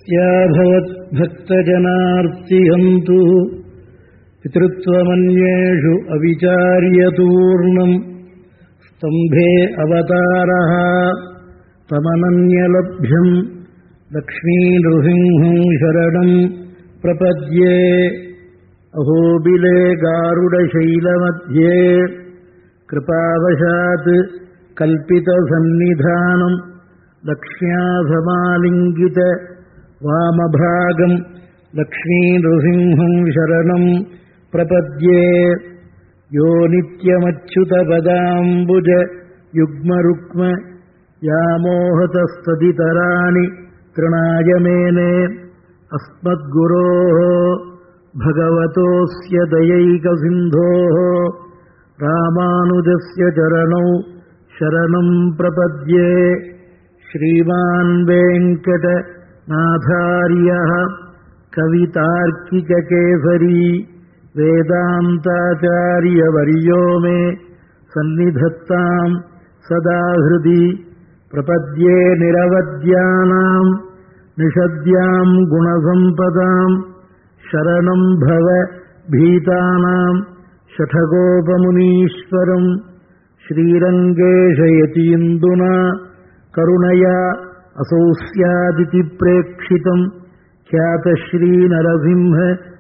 भक्त्याभवद्भक्तजनार्तिहन्तु पितृत्वमन्येषु अविचार्यतूर्णम् स्तम्भे अवतारः तमनन्यलभ्यम् लक्ष्मीनृसिंहम् शरणम् प्रपद्ये अहोबिले गारुडशैलमध्ये कृपावशात् कल्पितसन्निधानम् लक्ष्म्यासमालिङ्गित वामभागम् लक्ष्मीनृसिंहम् शरणम् प्रपद्ये यो नित्यमच्युतपदाम्बुज युग्मरुक्म यामोहतस्तदितराणि तृणाय मेने अस्मद्गुरोः भगवतोऽस्य दयैकसिन्धोः रामानुजस्य चरणौ शरणम् प्रपद्ये श्रीमान् वेङ्कटनाथार्यः कवितार्किककेसरी वेदान्ताचार्यवर्यो मे सन्निधत्ताम् सदा हृदि प्रपद्ये निरवद्यानाम् निषद्याम् गुणसम्पदाम् शरणम् भव भीतानाम् शठगोपमुनीश्वरम् श्रीरङ्गेशयतीन्दुना करुणया असौ स्यादिति प्रेक्षितम् ख्यातश्रीनरसिंह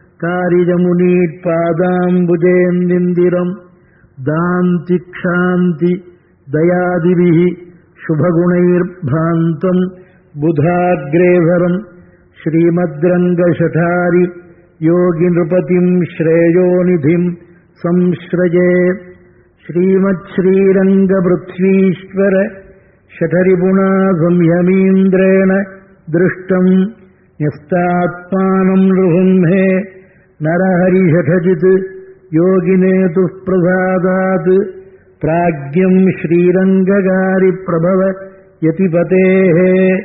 कारिजमुनीत्पादाम्बुजेन्दिरम् दान्ति क्षान्ति दयादिभिः शुभगुणैर्भान्तम् बुधाग्रेभरम् श्रीमद्रङ्गशठारि योगिनृपतिम् श्रेयोनिधिम् संश्रजे श्रीमच्छ्रीरङ्गपृथ्वीश्वर शठरिपुणा संयमीन्द्रेण दृष्टम् न्यस्तात्मानम् नृहन्हे नरहरिषठजित् योगिनेतुः प्रसादात् प्राज्ञम् श्रीरङ्गकारिप्रभव यतिपतेः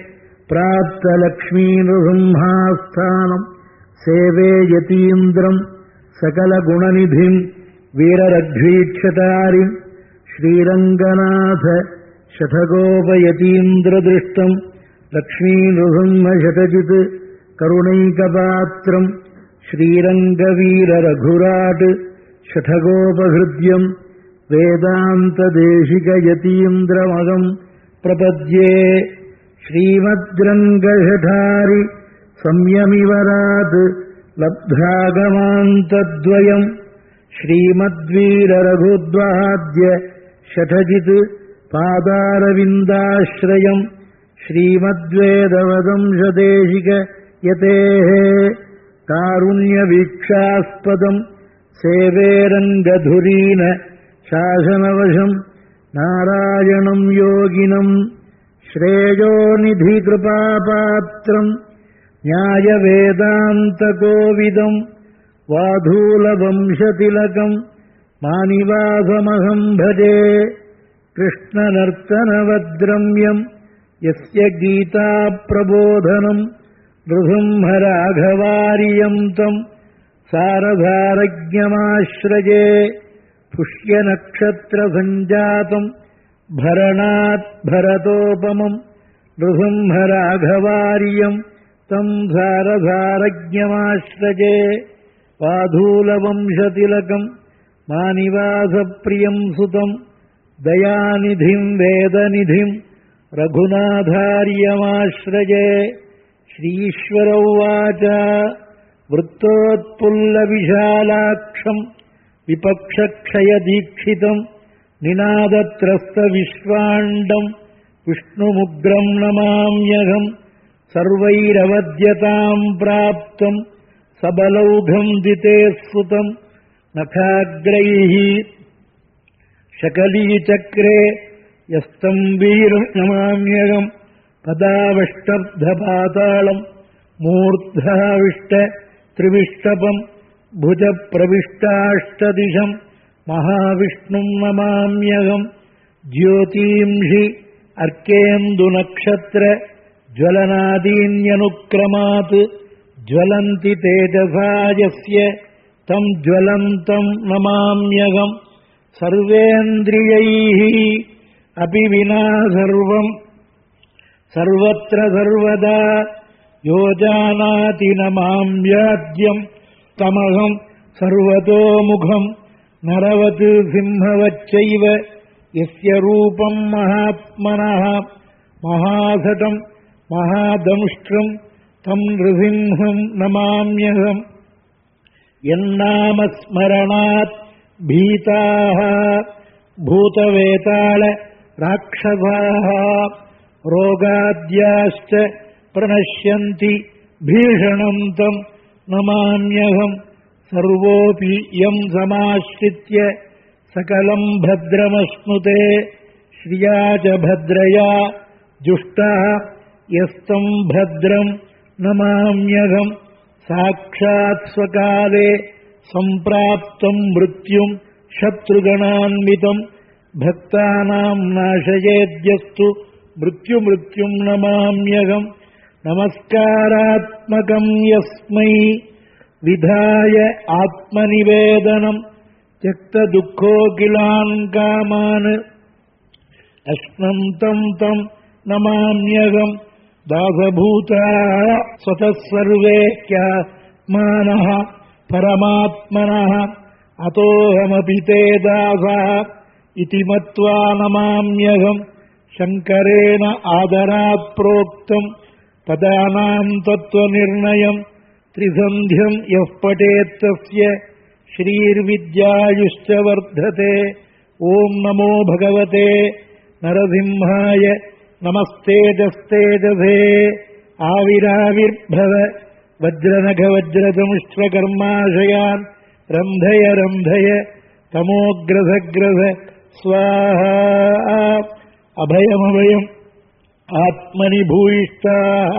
प्राप्तलक्ष्मीनृसिंहास्थानम् सेवे यतीन्द्रम् सकलगुणनिधिम् वीररघ्वीक्षतारिम् श्रीरङ्गनाथ शठगोपयतीन्द्रदृष्टम् लक्ष्मीनृसिंहशतजित् करुणैकपात्रम् श्रीरङ्गवीररघुराट् शठगोपहृद्यम् वेदान्तदेशिकयतीन्द्रमगम् प्रपद्ये श्रीमद्रङ्गशठारि संयमिवरात् लब्धागमान्तद्वयम् श्रीमद्वीररघुद्वाद्य शठजित् पादारविन्दाश्रयम् श्रीमद्वेदवदंशदेशिक यतेः कारुण्यवीक्षास्पदम् सेवेरङ्गधुरीन शासनवशम् नारायणम् योगिनम् श्रेयोनिधिकृपापात्रम् न्यायवेदान्तकोविदम् वाधूलवंशतिलकम् मानिवासमहम् भजे कृष्णनर्तनवद्रम्यम् यस्य गीताप्रबोधनम् नृसिंहराघवार्यम् तम् सारधारज्ञमाश्रजे पुष्यनक्षत्रसञ्जातम् भरणात् भरतोपमम् नृसिंहराघवार्यम् तम् सारधारज्ञमाश्रजे वाधूलवंशतिलकम् मानिवासप्रियम् सुतम् दयानिधिम् वेदनिधिम् रघुनाथार्यमाश्रजे श्रीश्वर उवाच वृत्तोत्पुल्लविशालाक्षम् विपक्षक्षयदीक्षितम् निनादत्रस्तविश्वाण्डम् विष्णुमुग्रम् नमाम्यहम् सर्वैरवद्यताम् प्राप्तम् सबलौघम् दिते सुतम् नखाग्रैः शकलीचक्रे यस्तम् वीरम् नमाम्यहम् पदावष्टब्धपाताळम् मूर्धाविष्ट त्रिविष्टपम् भुजप्रविष्टाष्टदिशम् महाविष्णुम् नमाम्यहम् ज्योतींषि अर्केन्दुनक्षत्र ज्वलनादीन्यनुक्रमात् ज्वलन्ति तेजसा यस्य तम् ज्वलन्तम् नमाम्यहम् सर्वेन्द्रियैः अपि विना सर्वम् सर्वत्र सर्वदा यो जानाति न माम् व्याद्यम् तमहम् सर्वतोमुखम् नरवत् सिंहवच्चैव यस्य रूपम् महात्मनः महासटम् महादंष्ट्रम् तम् नृसिंहम् नमाम्यहम् यन्नामस्मरणात् भीताः भूतवेताल राक्षसाः रोगाद्याश्च प्रणश्यन्ति भीषणम् तम् नमाम्यहम् सर्वोऽपि यम् समाश्रित्य सकलम् भद्रमश्नुते श्रिया च भद्रया जुष्टः यस्तम् भद्रम् नमाम्यहम् साक्षात् स्वकाले सम्प्राप्तम् मृत्युम् शत्रुगणान्वितम् भक्तानाम् नाशयेद्यस्तु मृत्युमृत्युम् नमाम्यहम् नमस्कारात्मकम् यस्मै विधाय आत्मनिवेदनम् त्यक्तदुःखोऽखिलान् कामान् अश्नन्तम् तम् नमाम्यहम् दासभूता स्वतः सर्वे क्यात्मानः परमात्मनः अतोऽहमपि ते दासः इति मत्वा नमाम्यहम् शङ्करेण आदरात् प्रोक्तम् पदानाम् तत्त्वनिर्णयम् त्रिसन्ध्यम् यः पठेत्तस्य श्रीर्विद्यायुश्च वर्धते ॐ नमो भगवते नरसिंहाय नमस्तेजस्तेजसे आविराविर्भव वज्रनखवज्रतमुष्ट्रकर्माशयान् रन्धय रन्धय तमोग्रसग्रस स्वाहा अभयमभयम् आत्मनि भूयिष्ठाः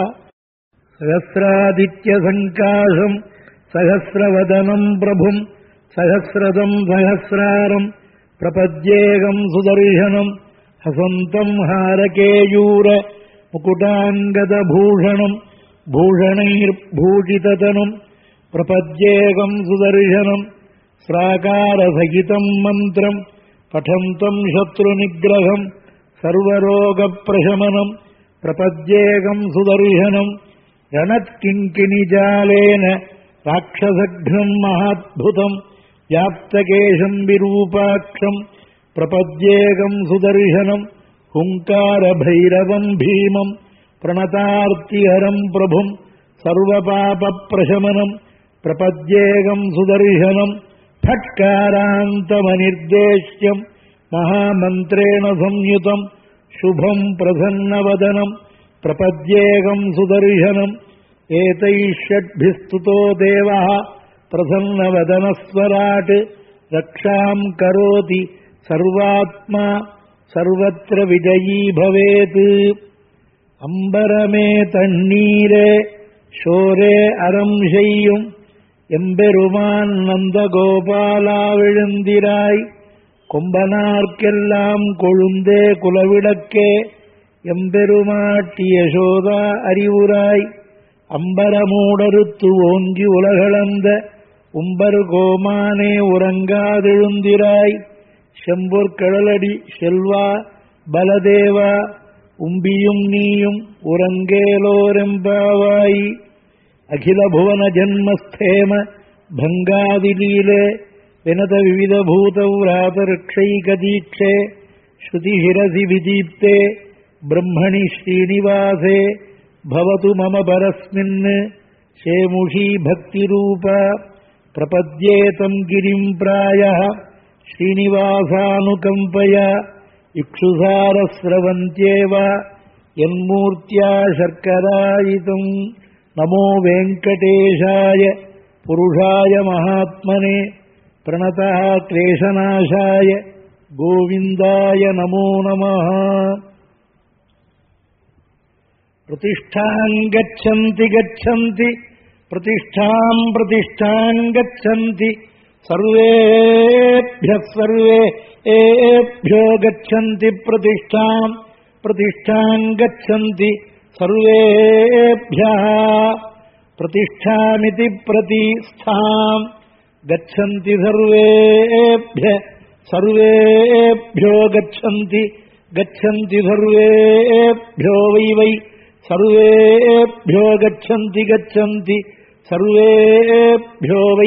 सहस्रादित्यसङ्काशम् सहस्रवदनम् प्रभुम् सहस्रदम् सहस्रारम् प्रपद्येकम् सुदर्शनम् हसन्तम् हारकेयूर मुकुटाङ्गदभूषणम् भूषणैर्भूषिततनुम् प्रपद्येकम् सुदर्शनम् स्राकारसहितम् मन्त्रम् पठन्तम् शत्रुनिग्रहम् सर्वरोगप्रशमनम् प्रपद्येकम् सुदर्शनम् रणत्किङ्किणिजालेन राक्षसघ्नम् महाद्भुतम् व्याप्तकेशम् विरूपाक्षम् प्रपद्येकम् सुदर्शनम् हुङ्कारभैरवम् भीमम् प्रणतार्तिहरम् प्रभुम् सर्वपापप्रशमनम् प्रपद्येकम् सुदर्शनम् फट्कारान्तमनिर्देश्यम् महामन्त्रेण संयुतम् शुभम् प्रसन्नवदनम् प्रपद्येकम् सुदर्शनम् एतैः षड्भिस्तुतो देवः प्रसन्नवदनस्वराट् रक्षाम् करोति सर्वात्मा सर्वत्र विजयी भवेत् அம்பரமே தண்ணீரே ஷோரே அறம் செய்யும் எம்பெருமான் நந்தகோபாலா விழுந்திராய் கொம்பனார்க்கெல்லாம் கொழுந்தே குலவிளக்கே எம்பெருமாட்டி யசோதா அறிவுராய் அம்பரமூடறுத்து ஓங்கி உலகளந்த உம்பர் கோமானே உறங்காதெழுந்திராய் செம்பொற்கடலடி செல்வா பலதேவா உம்பியும் நீயும் உறங்கேலோரெம்பாவாய் அகில புவன ஜன்மஸ்தேம பங்காதிலீலே வினத விவித பூத விராதருக்ஷைக தீட்சே ஸ்ருதிஹிரசி விதீப்தே பிரம்மணி ஸ்ரீனிவாசே भवतु मम परस्मिन् शेमुषी भक्तिरूपा प्रपद्येतम् गिरिम् प्रायः श्रीनिवासानुकम्पया इक्षुसारस्रवन्त्येव यन्मूर्त्या शर्करायितम् नमो वेङ्कटेशाय पुरुषाय महात्मने प्रणतः क्लेशनाशाय गोविन्दाय नमो नमः प्रतिष्ठाम् गच्छन्ति गच्छन्ति प्रतिष्ठाम् प्रतिष्ठाम् गच्छन्ति सर्वेभ्यः सर्वे एभ्यो गच्छन्ति प्रतिष्ठाम् प्रतिष्ठाम् गच्छन्ति सर्वेभ्यः प्रतिष्ठामिति प्रतिष्ठाम् गच्छन्ति सर्वेभ्य सर्वेभ्यो गच्छन्ति गच्छन्ति सर्वेभ्यो वै वै सर्वेभ्यो गच्छन्ति गच्छन्ति सर्वेभ्यो वै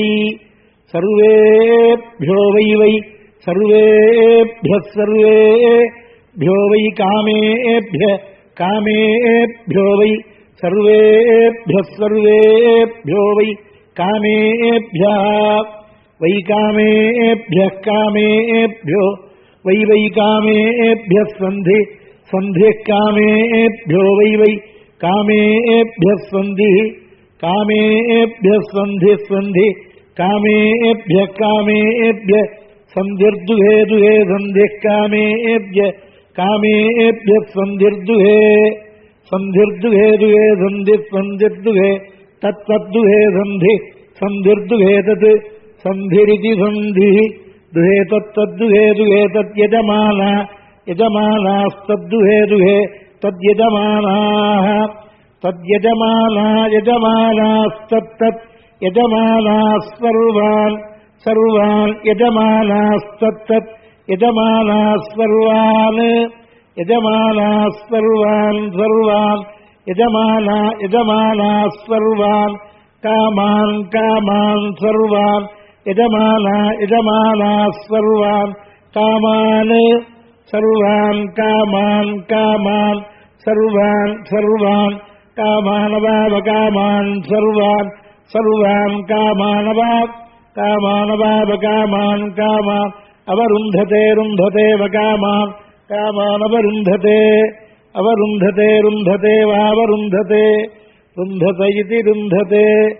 सर्वेभ्यो वै वै सर्वेभ्यः सर्वेभ्यो वै कामेभ्य कामेभ्यो वै सर्वेभ्यः सर्वेभ्यो वै कामेभ्यः वै कामेभ्यः कामेभ्यो वै वै कामेभ्यः सन्धि सन्धिः कामेभ्यो वै वै कामेभ्यः सन्धिः कामेभ्यः सन्धिः सन्धि कामेभ्यः कामेभ्यः सन्धिर्दुहे दुहे सन्धिः कामेभ्य कामेभ्यः सन्धिर्दुहे सन्धिर्दुहे दुहे सन्धिः सन्धिर्दुहे तत्तद्दुहे सन्धि सन्धिर्दुहे तत् सन्धिरिति सन्धिः दुहे तत्तद्दुहे दुहे तद्यजमाना यजमानास्तद्दुहे दुहे तद्यजमानाः तद्यजमाना यजमानास्तत्तत् यजमानाः सर्वान् सर्वान् यजमानास्तत्तत् यजमानाः सर्वान् यजमानाः सर्वान् सर्वान् यजमाना यजमानाः सर्वान् कामान् कामान् सर्वान् यजमाना यजमानाः सर्वान् कामान् सर्वान् कामान् कामान् सर्वान् सर्वान् कामानवावकामान् सर्वान् सर्वान् कामानवात् कामानवावकामान् कामान् अवरुन्धते रुन्धते वकामान् कामानवरुन्धते अवरुन्धते रुन्धते वावरुन्धते रुन्धत इति रुन्धते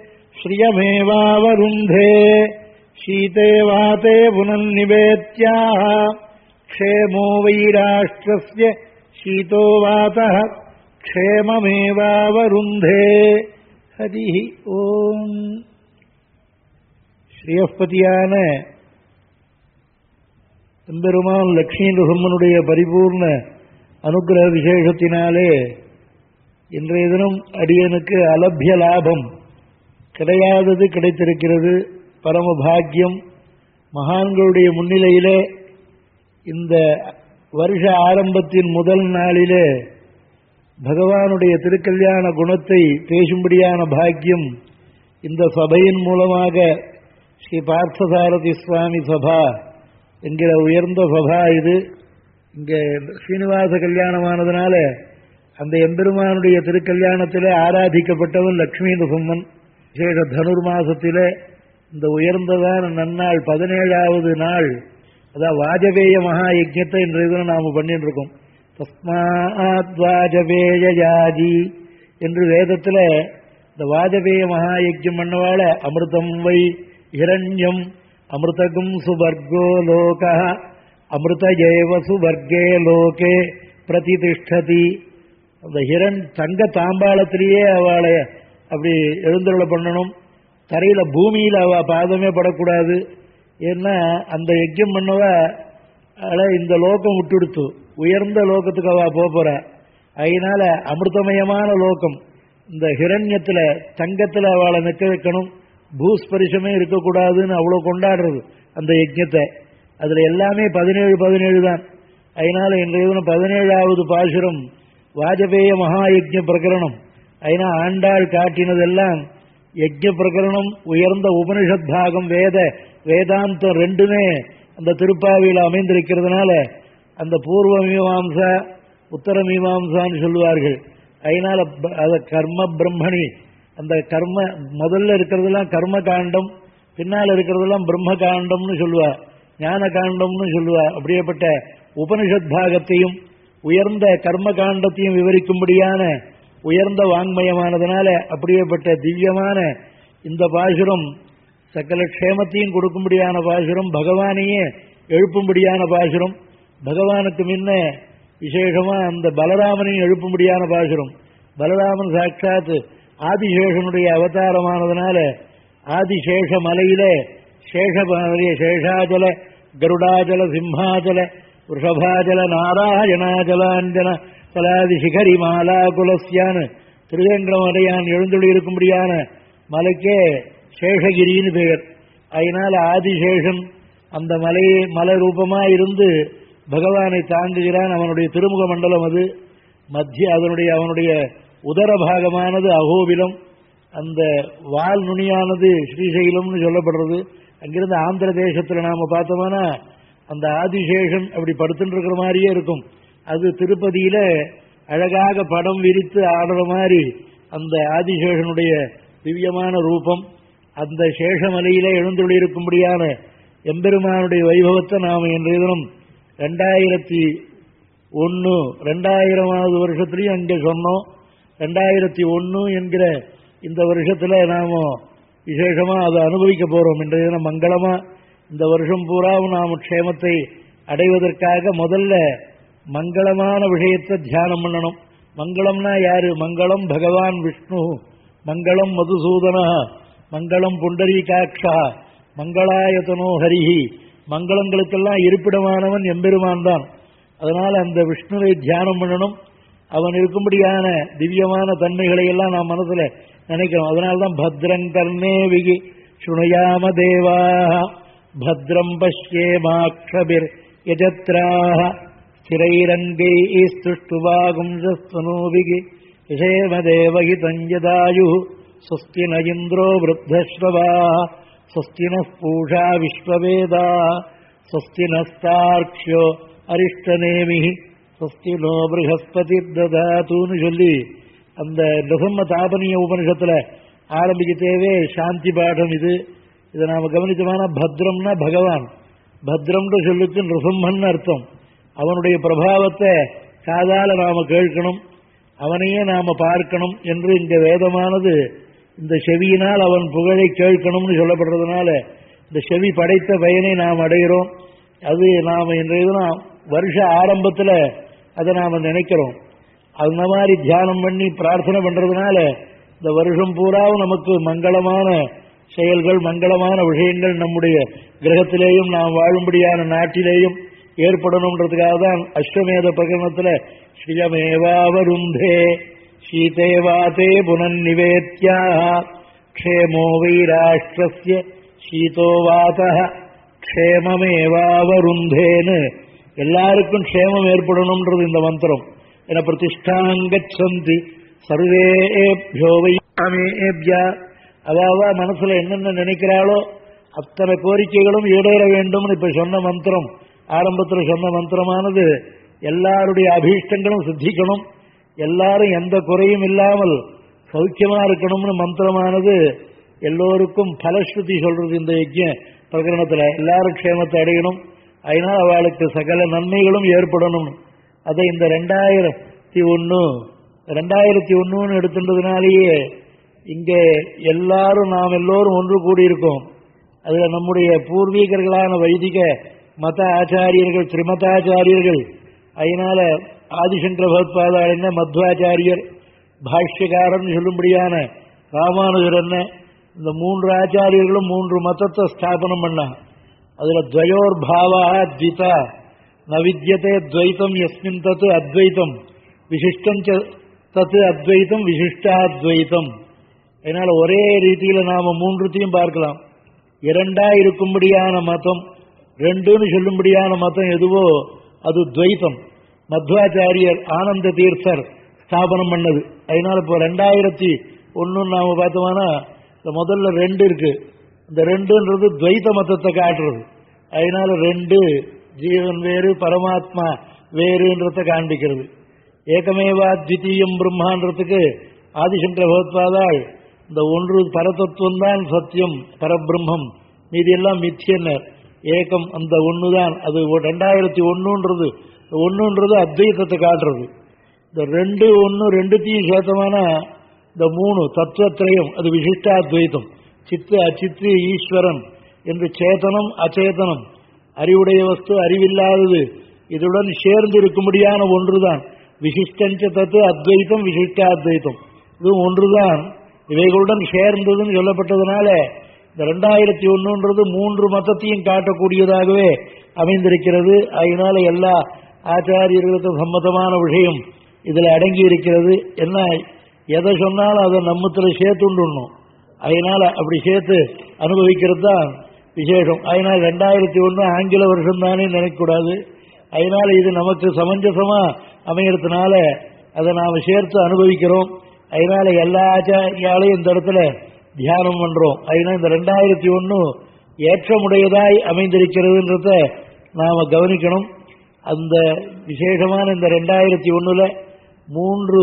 श्रियमेवावरुन्धे शीते वाते पुनन्निवेत्याः क्षेमो वै राष्ट्रस्य शीतो वातः क्षेममेवावरुन्धे हरिः ஓம் ஸ்ரீயப்பதியான எம்பெருமான் லக்ஷ்மி நுகம்மனுடைய பரிபூர்ண அனுகிரக விசேஷத்தினாலே இன்றைய தினம் அடியனுக்கு அலபிய லாபம் கிடையாதது கிடைத்திருக்கிறது பரம பாக்கியம் மகான்களுடைய முன்னிலையிலே இந்த வருஷ ஆரம்பத்தின் முதல் நாளிலே பகவானுடைய திருக்கல்யாண குணத்தை பேசும்படியான பாக்கியம் இந்த சபையின் மூலமாக ஸ்ரீ பார்த்தசாரதி சுவாமி சபா என்கிற உயர்ந்த சபா இது இங்கே ஸ்ரீனிவாச கல்யாணமானதுனால அந்த எம்பெருமானுடைய திருக்கல்யாணத்திலே ஆராதிக்கப்பட்டவன் லக்ஷ்மி நுசம்மன் விசேஷ தனுர் மாசத்திலே இந்த உயர்ந்ததான நன்னாள் பதினேழாவது நாள் அதான் வாஜபேய மகா யஜ்யத்தை இன்றைய தினம் நாம பண்ணிட்டு இருக்கோம் தஸ்மாத் வாஜபேய யாஜி என்று வேதத்துல இந்த வாஜபேய மகா யஜ்யம் பண்ணவாழ அமிர்தம் வை இரண்யம் அமிர்தகும் சுவர்கோ லோக அமிர்த ஏவ சுவர்கே லோகே பிரதிதிஷ்டதி அந்த ஹிரண் தங்க தாம்பாளத்திலேயே அவளை அப்படி எழுந்தருளை பண்ணணும் தரையில பூமியில அவ பாதமே படக்கூடாது ஏன்னா அந்த யஜ்யம் பண்ணவ அவளை இந்த லோகம் விட்டுடுத்து உயர்ந்த லோகத்துக்கு அவ போக போறா அதனால அமிர்தமயமான லோகம் இந்த ஹிரண்யத்துல தங்கத்துல அவளை நிற்க வைக்கணும் பூஸ்பரிசமே இருக்கக்கூடாதுன்னு அவ்வளவு கொண்டாடுறது அந்த யஜ்யத்தை அதுல எல்லாமே பதினேழு பதினேழு தான் அதனால இன்றைய தினம் பதினேழாவது பாசுரம் வாஜபேய மகா யஜ்ய பிரகரணம் அதனா ஆண்டாள் காட்டினதெல்லாம் யஜ்ய பிரகரணம் உயர்ந்த உபனிஷத் பாகம் வேத வேதாந்தம் ரெண்டுமே அந்த திருப்பாவியில் அமைந்திருக்கிறதுனால அந்த பூர்வ மீமாம்சா உத்தர மீமாம்சான்னு சொல்லுவார்கள் அதனால ப- அத கர்ம பிரம்மணி அந்த கர்ம முதல்ல இருக்கிறதெல்லாம் கர்ம காண்டம் பின்னால் இருக்கிறதெல்லாம் பிரம்ம காண்டம்னு சொல்லுவா ஞான காண்டம்னு சொல்லுவா அப்படியேப்பட்ட உபனிஷத் பாகத்தையும் உயர்ந்த கர்ம காண்டத்தையும் விவரிக்கும்படியான உயர்ந்த வாங்மயமானதுனால அப்படியேப்பட்ட திவ்யமான இந்த பாசுரம் சகல க்ஷேமத்தையும் கொடுக்கும்படியான பாசுரம் பகவானையே எழுப்பும்படியான பாசுரம் பகவானுக்கு முன்ன விசேஷமா அந்த பலராமனையும் எழுப்பும்படியான பாசுரம் பலராமன் சாட்சாத் ஆதிசேஷனுடைய அவதாரமானதுனால ஆதிசேஷ மலையிலே சேஷ சேஷாஜல கருடாஜல சிம்ஹாஜல ரிஷபாஜல நாராயணாஜலாஞ்சன சலாதி சிகரி மாலா குலஸ்யான்னு திருவேங்கடமடையான் எழுந்துள்ளி இருக்கும்படியான மலைக்கே சேஷகிரின்னு பெயர் அதனால ஆதிசேஷன் அந்த மலையை மலை ரூபமா இருந்து பகவானை தாங்குகிறான் அவனுடைய திருமுக மண்டலம் அது மத்திய அதனுடைய அவனுடைய உதர பாகமானது அகோபிலம் அந்த வால் நுனியானது ஸ்ரீசைலம்னு சொல்லப்படுறது அங்கிருந்து ஆந்திர தேசத்தில் நாம பார்த்தோம்னா அந்த ஆதிசேஷன் அப்படி படுத்துட்டு இருக்கிற மாதிரியே இருக்கும் அது திருப்பதியில அழகாக படம் விரித்து ஆடுற மாதிரி அந்த ஆதிசேஷனுடைய திவ்யமான ரூபம் அந்த சேஷமலையில எழுந்துள்ளிருக்கும்படியான எம்பெருமானுடைய வைபவத்தை நாம் இன்றைய தினம் ரெண்டாயிரத்தி ஒன்று ரெண்டாயிரமாவது வருஷத்துலையும் அங்கே சொன்னோம் ரெண்டாயிரத்தி ஒன்று என்கிற இந்த வருஷத்தில் நாம் விசேஷமாக அதை அனுபவிக்க போகிறோம் இன்றைய தினம் மங்களமாக இந்த வருஷம் பூராவும் நாம் க்ஷேமத்தை அடைவதற்காக முதல்ல மங்களமான விஷயத்தை தியானம் பண்ணணும் மங்களம்னா யாரு மங்களம் பகவான் விஷ்ணு மங்களம் மதுசூதனா மங்களம் புண்டரீகாட்சா மங்களாயதனோ ஹரிஹி மங்களங்களுக்கெல்லாம் இருப்பிடமானவன் எம்பெருமான் தான் அதனால அந்த விஷ்ணுவை தியானம் பண்ணணும் அவன் இருக்கும்படியான திவ்யமான தன்மைகளை எல்லாம் நாம் மனசுல நினைக்கிறோம் அதனால்தான் பத்ரங் கர்ணே விகி சுணுயாம தேவா பத்ரம் பஷ்யேமாக்ஷபிர் யஜத்ராஹ ஸ்திரைரங்கை சுஷ்டுவாகும்சஸ்வனோபிகி விஷேம தேவகிதஞ்சதாயு स्वस्ति न इन्द्रो वृद्धश्रवा स्वस्ति नः पूषा विश्ववेदा स्वस्ति नस्तार्क्ष्यो அரிஷ்டநேமிஹி ஸ்வஸ்தி நோ ப்ரஹஸ்பதி ததாத்துன்னு சொல்லி அந்த நிருசம்ம தாபனிய உபனிஷத்துல ஆரம்பிக்கத்தேவே சாந்தி பாடம் இது இதை நாம கவனிச்சோம்னா பத்ரம்னா பகவான் பத்ரம்ன்ற சொல்லுக்கு நிருசம்மன் அர்த்தம் அவனுடைய பிரபாவத்தை காதால நாம கேட்கணும் அவனையே நாம பார்க்கணும் என்று இந்த வேதமானது இந்த செவியினால் அவன் புகழை கேட்கணும்னு சொல்லப்படுறதுனால இந்த செவி படைத்த பயனை நாம் அடைகிறோம் அது நாம் இன்றைய தினம் வருஷ ஆரம்பத்தில் அதை நாம் நினைக்கிறோம் அந்த மாதிரி தியானம் பண்ணி பிரார்த்தனை பண்றதுனால இந்த வருஷம் பூராவும் நமக்கு மங்களமான செயல்கள் மங்களமான விஷயங்கள் நம்முடைய கிரகத்திலேயும் நாம் வாழும்படியான நாட்டிலேயும் ஏற்படணுன்றதுக்காக தான் அஸ்வமேத பிரகடனத்தில் ஸ்ரீயமேவாவருந்தே சீதேவாதே புனன்னிவேத்யா க்ஷேமோ வை ராஷ்டிரஸ்ய சீதோவாத க்ஷேமமேவாவருந்தேன்னு எல்லாருக்கும் க்ஷேமம் ஏற்படணும்ன்றது இந்த மந்திரம் என பிரதிஷ்டாங்கச்சந்தி சர்வேபியோ வையாமேபியா அவாவா மனசுல என்னென்ன நினைக்கிறாளோ அத்தனை கோரிக்கைகளும் ஈடேற வேண்டும்னு இப்ப சொன்ன மந்திரம் ஆரம்பத்தில் சொன்ன மந்திரமானது எல்லாருடைய அபீஷ்டங்களும் சித்திக்கணும் எல்லாரும் எந்த குறையும் இல்லாமல் சௌக்கியமா இருக்கணும்னு மந்திரமானது எல்லோருக்கும் பலஸ்ருதி சொல்றது இந்த யஜ்ய பிரகரணத்துல எல்லாரும் க்ஷேமத்தை அடையணும் அதனால் அவளுக்கு சகல நன்மைகளும் ஏற்படணும் அதை இந்த ரெண்டாயிரத்தி ஒன்று ரெண்டாயிரத்தி ஒன்றுன்னு எடுத்துட்டதுனாலேயே இங்கே எல்லாரும் நாம் எல்லோரும் ஒன்று கூடியிருக்கோம் அதில் நம்முடைய பூர்வீகர்களான வைதிக மத ஆச்சாரியர்கள் திரிமதாச்சாரியர்கள் அதனால ஆதிசங்கர பகவத்பாதாள் என்ன மத்வாச்சாரியர் பாஷ்யக்காரன் சொல்லும்படியான ராமானுஜர் என்ன இந்த மூன்று ஆச்சாரியர்களும் மூன்று மதத்தை ஸ்தாபனம் பண்ணா அதுல துவயோர் பாவா த்விதா ந வித்யதே துவைத்தம் எஸ்மின் தத்து அத்வைத்தம் விசிஷ்டம் தத்து அத்வைத்தம் விசிஷ்டாத்வைத்தம் அதனால ஒரே ரீதியில நாம மூன்றுத்தையும் பார்க்கலாம் இரண்டா இருக்கும்படியான மதம் ரெண்டுன்னு சொல்லும்படியான மதம் எதுவோ அது துவைத்தம் மத்வாச்சாரியர் ஆனந்த தீர்த்தர் ஸ்தாபனம் பண்ணது அதனால இப்போ ரெண்டாயிரத்தி ஒன்னு நாம பார்த்தோம்னா இந்த முதல்ல ரெண்டு இருக்கு இந்த ரெண்டுன்றது துவைத மதத்தை காட்டுறது அதனால ரெண்டு ஜீவன் வேறு பரமாத்மா வேறுன்றத காண்பிக்கிறது ஏகமேவா தித்தீயம் பிரம்மான்றதுக்கு ஆதிசங்கர பகவத்பாதாள் இந்த ஒன்று பரதத்துவம் தான் சத்தியம் பரபிரம்மம் மீதி எல்லாம் மித்தியன்னர் ஏகம் அந்த ஒன்று தான் அது ரெண்டாயிரத்தி ஒன்றுன்றது ஒன்றுன்றது அத்வைத்தத்தை காட்டுறது இந்த ரெண்டு ஒன்று ரெண்டுத்தையும் சேர்த்தமான இந்த மூணு தத்துவத்திரையும் அது விசிஷ்டாத்வைத்தம் சித்து அச்சித்து ஈஸ்வரன் என்று சேதனம் அச்சேதனம் அறிவுடைய வஸ்து அறிவில்லாதது இதுடன் சேர்ந்து இருக்கும்படியான ஒன்றுதான் விசிஷ்டஞ்ச தத்து அத்வைத்தம் விசிஷ்டாத்வைத்தம் இதுவும் ஒன்றுதான் இவைகளுடன் சேர்ந்ததுன்னு சொல்லப்பட்டதுனால இந்த ரெண்டாயிரத்தி ஒன்றுன்றது மூன்று மதத்தையும் காட்டக்கூடியதாகவே அமைந்திருக்கிறது அதனால எல்லா ஆச்சாரியர்களுக்கு சம்மதமான விஷயம் இதில் அடங்கி இருக்கிறது என்ன எதை சொன்னாலும் அதை நம்மத்துல சேர்த்துண்டுணும் அதனால அப்படி சேர்த்து அனுபவிக்கிறது தான் விசேஷம் அதனால ரெண்டாயிரத்தி ஒன்று ஆங்கில வருஷம் தானே நினைக்கக்கூடாது அதனால இது நமக்கு சமஞ்சசமா அமையறதுனால அதை நாம் சேர்த்து அனுபவிக்கிறோம் அதனால எல்லா ஆச்சாரியாலையும் இந்த இடத்துல தியானம் பண்றோம் அதனால இந்த ரெண்டாயிரத்தி ஒன்று ஏற்றமுடையதாய் அமைந்திருக்கிறதுன்றத நாம கவனிக்கணும் அந்த விசேஷமான இந்த ரெண்டாயிரத்தி ஒண்ணுல மூன்று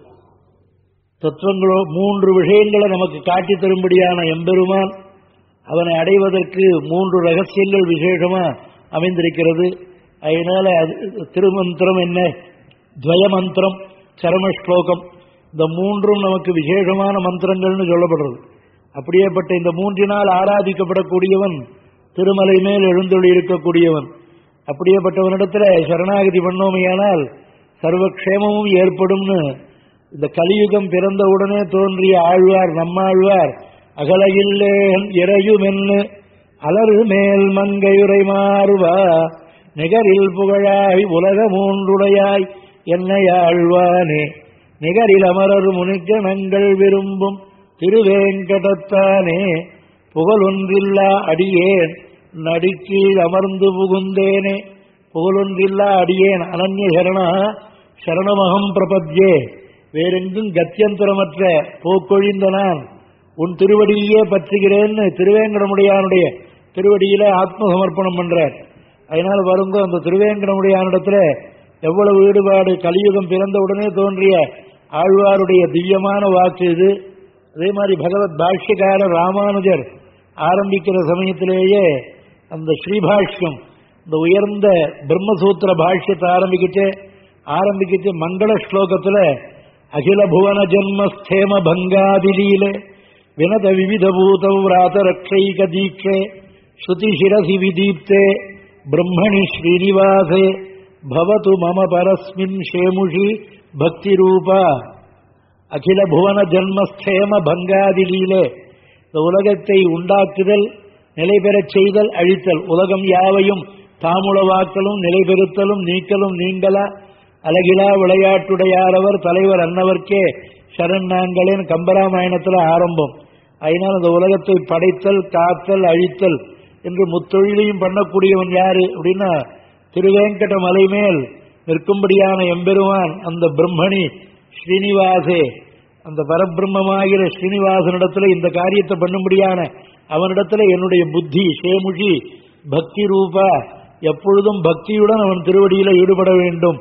தத்துவங்களோ மூன்று விஷயங்களை நமக்கு காட்டி தரும்படியான எம்பெருமான் அவனை அடைவதற்கு மூன்று ரகசியங்கள் விசேஷமா அமைந்திருக்கிறது அதனால அது திருமந்திரம் என்ன துவய மந்திரம் சரம ஸ்லோகம் இந்த மூன்றும் நமக்கு விசேஷமான மந்திரங்கள்னு சொல்லப்படுறது அப்படியேப்பட்ட இந்த மூன்றினால் ஆராதிக்கப்படக்கூடியவன் திருமலை மேல் எழுந்தொழி இருக்கக்கூடியவன் அப்படியேப்பட்டவனிடத்துல சரணாகதி பண்ணோமையானால் சர்வக்ஷேமமும் ஏற்படும்னு இந்த கலியுகம் பிறந்தவுடனே தோன்றிய ஆழ்வார் நம்மாழ்வார் அகலையில்லேன் இறையுமென்னு அலறு மேல் மங்கையுரை மாறுவா நிகரில் புகழாய் உலக மூன்றுடையாய் என்னை ஆழ்வானே நிகரில் அமரர் முனிக்கணங்கள் விரும்பும் திருவேங்கடத்தானே புகழொன்றில்லா அடியேன் நடிக்கீழ் அமர்ந்து புகுந்தேனே புகழொன்றில்லா அடியேன் அனன்ய சரணா சரணமகம் பிரபத்யே வேறெங்கும் கத்தியந்தரமற்ற போக்கொழிந்த நான் உன் திருவடியே பற்றுகிறேன்னு திருவேங்கடமுடையானுடைய திருவடியில ஆத்ம சமர்ப்பணம் பண்றார் அதனால வருங்க அந்த திருவேங்கடமுடையானிடத்துல எவ்வளவு ஈடுபாடு கலியுகம் பிறந்தவுடனே தோன்றிய ஆழ்வாருடைய திவ்யமான வாக்கு இது அதே மாதிரி பகவத் பாஷ்யக்காரர் ராமானுஜர் ஆரம்பிக்கிற சமயத்திலேயே அந்த ஸ்ரீபாஷ்யம் இந்த உயர்ந்த பிரம்மசூத்திர பாஷ்யத்தை ஆரம்பிக்கிச்சு ஆரம்பிக்கிச்சு மங்கள ஸ்லோகத்துல அகில புவன ஜன்மஸ்தேம பங்காதிலீலே வினத விவித பூத விராத ரக்ஷைக தீட்சே ஸ்ருதி சிரசி விதீப்தே பிரம்மணி ஸ்ரீனிவாசே பவது மம பரஸ்மின் ஷேமுஷி பக்தி ரூபா அகில புவன ஜன்மஸ்தேம பங்காதிலீலே இந்த உலகத்தை உண்டாக்குதல் நிலை பெறச் செய்தல் அழித்தல் உலகம் யாவையும் தாமுளவாக்கலும் நிலை பெறுத்தலும் நீக்கலும் நீங்களா அழகிலா விளையாட்டுடையாரவர் தலைவர் அன்னவர்க்கே சரண் நாங்களேன் கம்பராமாயணத்தில் ஆரம்பம் அதனால் அந்த உலகத்தை படைத்தல் காத்தல் அழித்தல் என்று முத்தொழிலையும் பண்ணக்கூடியவன் யாரு அப்படின்னா திருவேங்கட மலை மேல் நிற்கும்படியான எம்பெருமான் அந்த பிரம்மணி ஸ்ரீனிவாசே அந்த பரபிரம்மமாகிற ஸ்ரீனிவாசனிடத்துல இந்த காரியத்தை பண்ணும்படியான அவனிடத்துல என்னுடைய புத்தி சேமுஷி பக்தி ரூபா எப்பொழுதும் பக்தியுடன் அவன் திருவடியில ஈடுபட வேண்டும்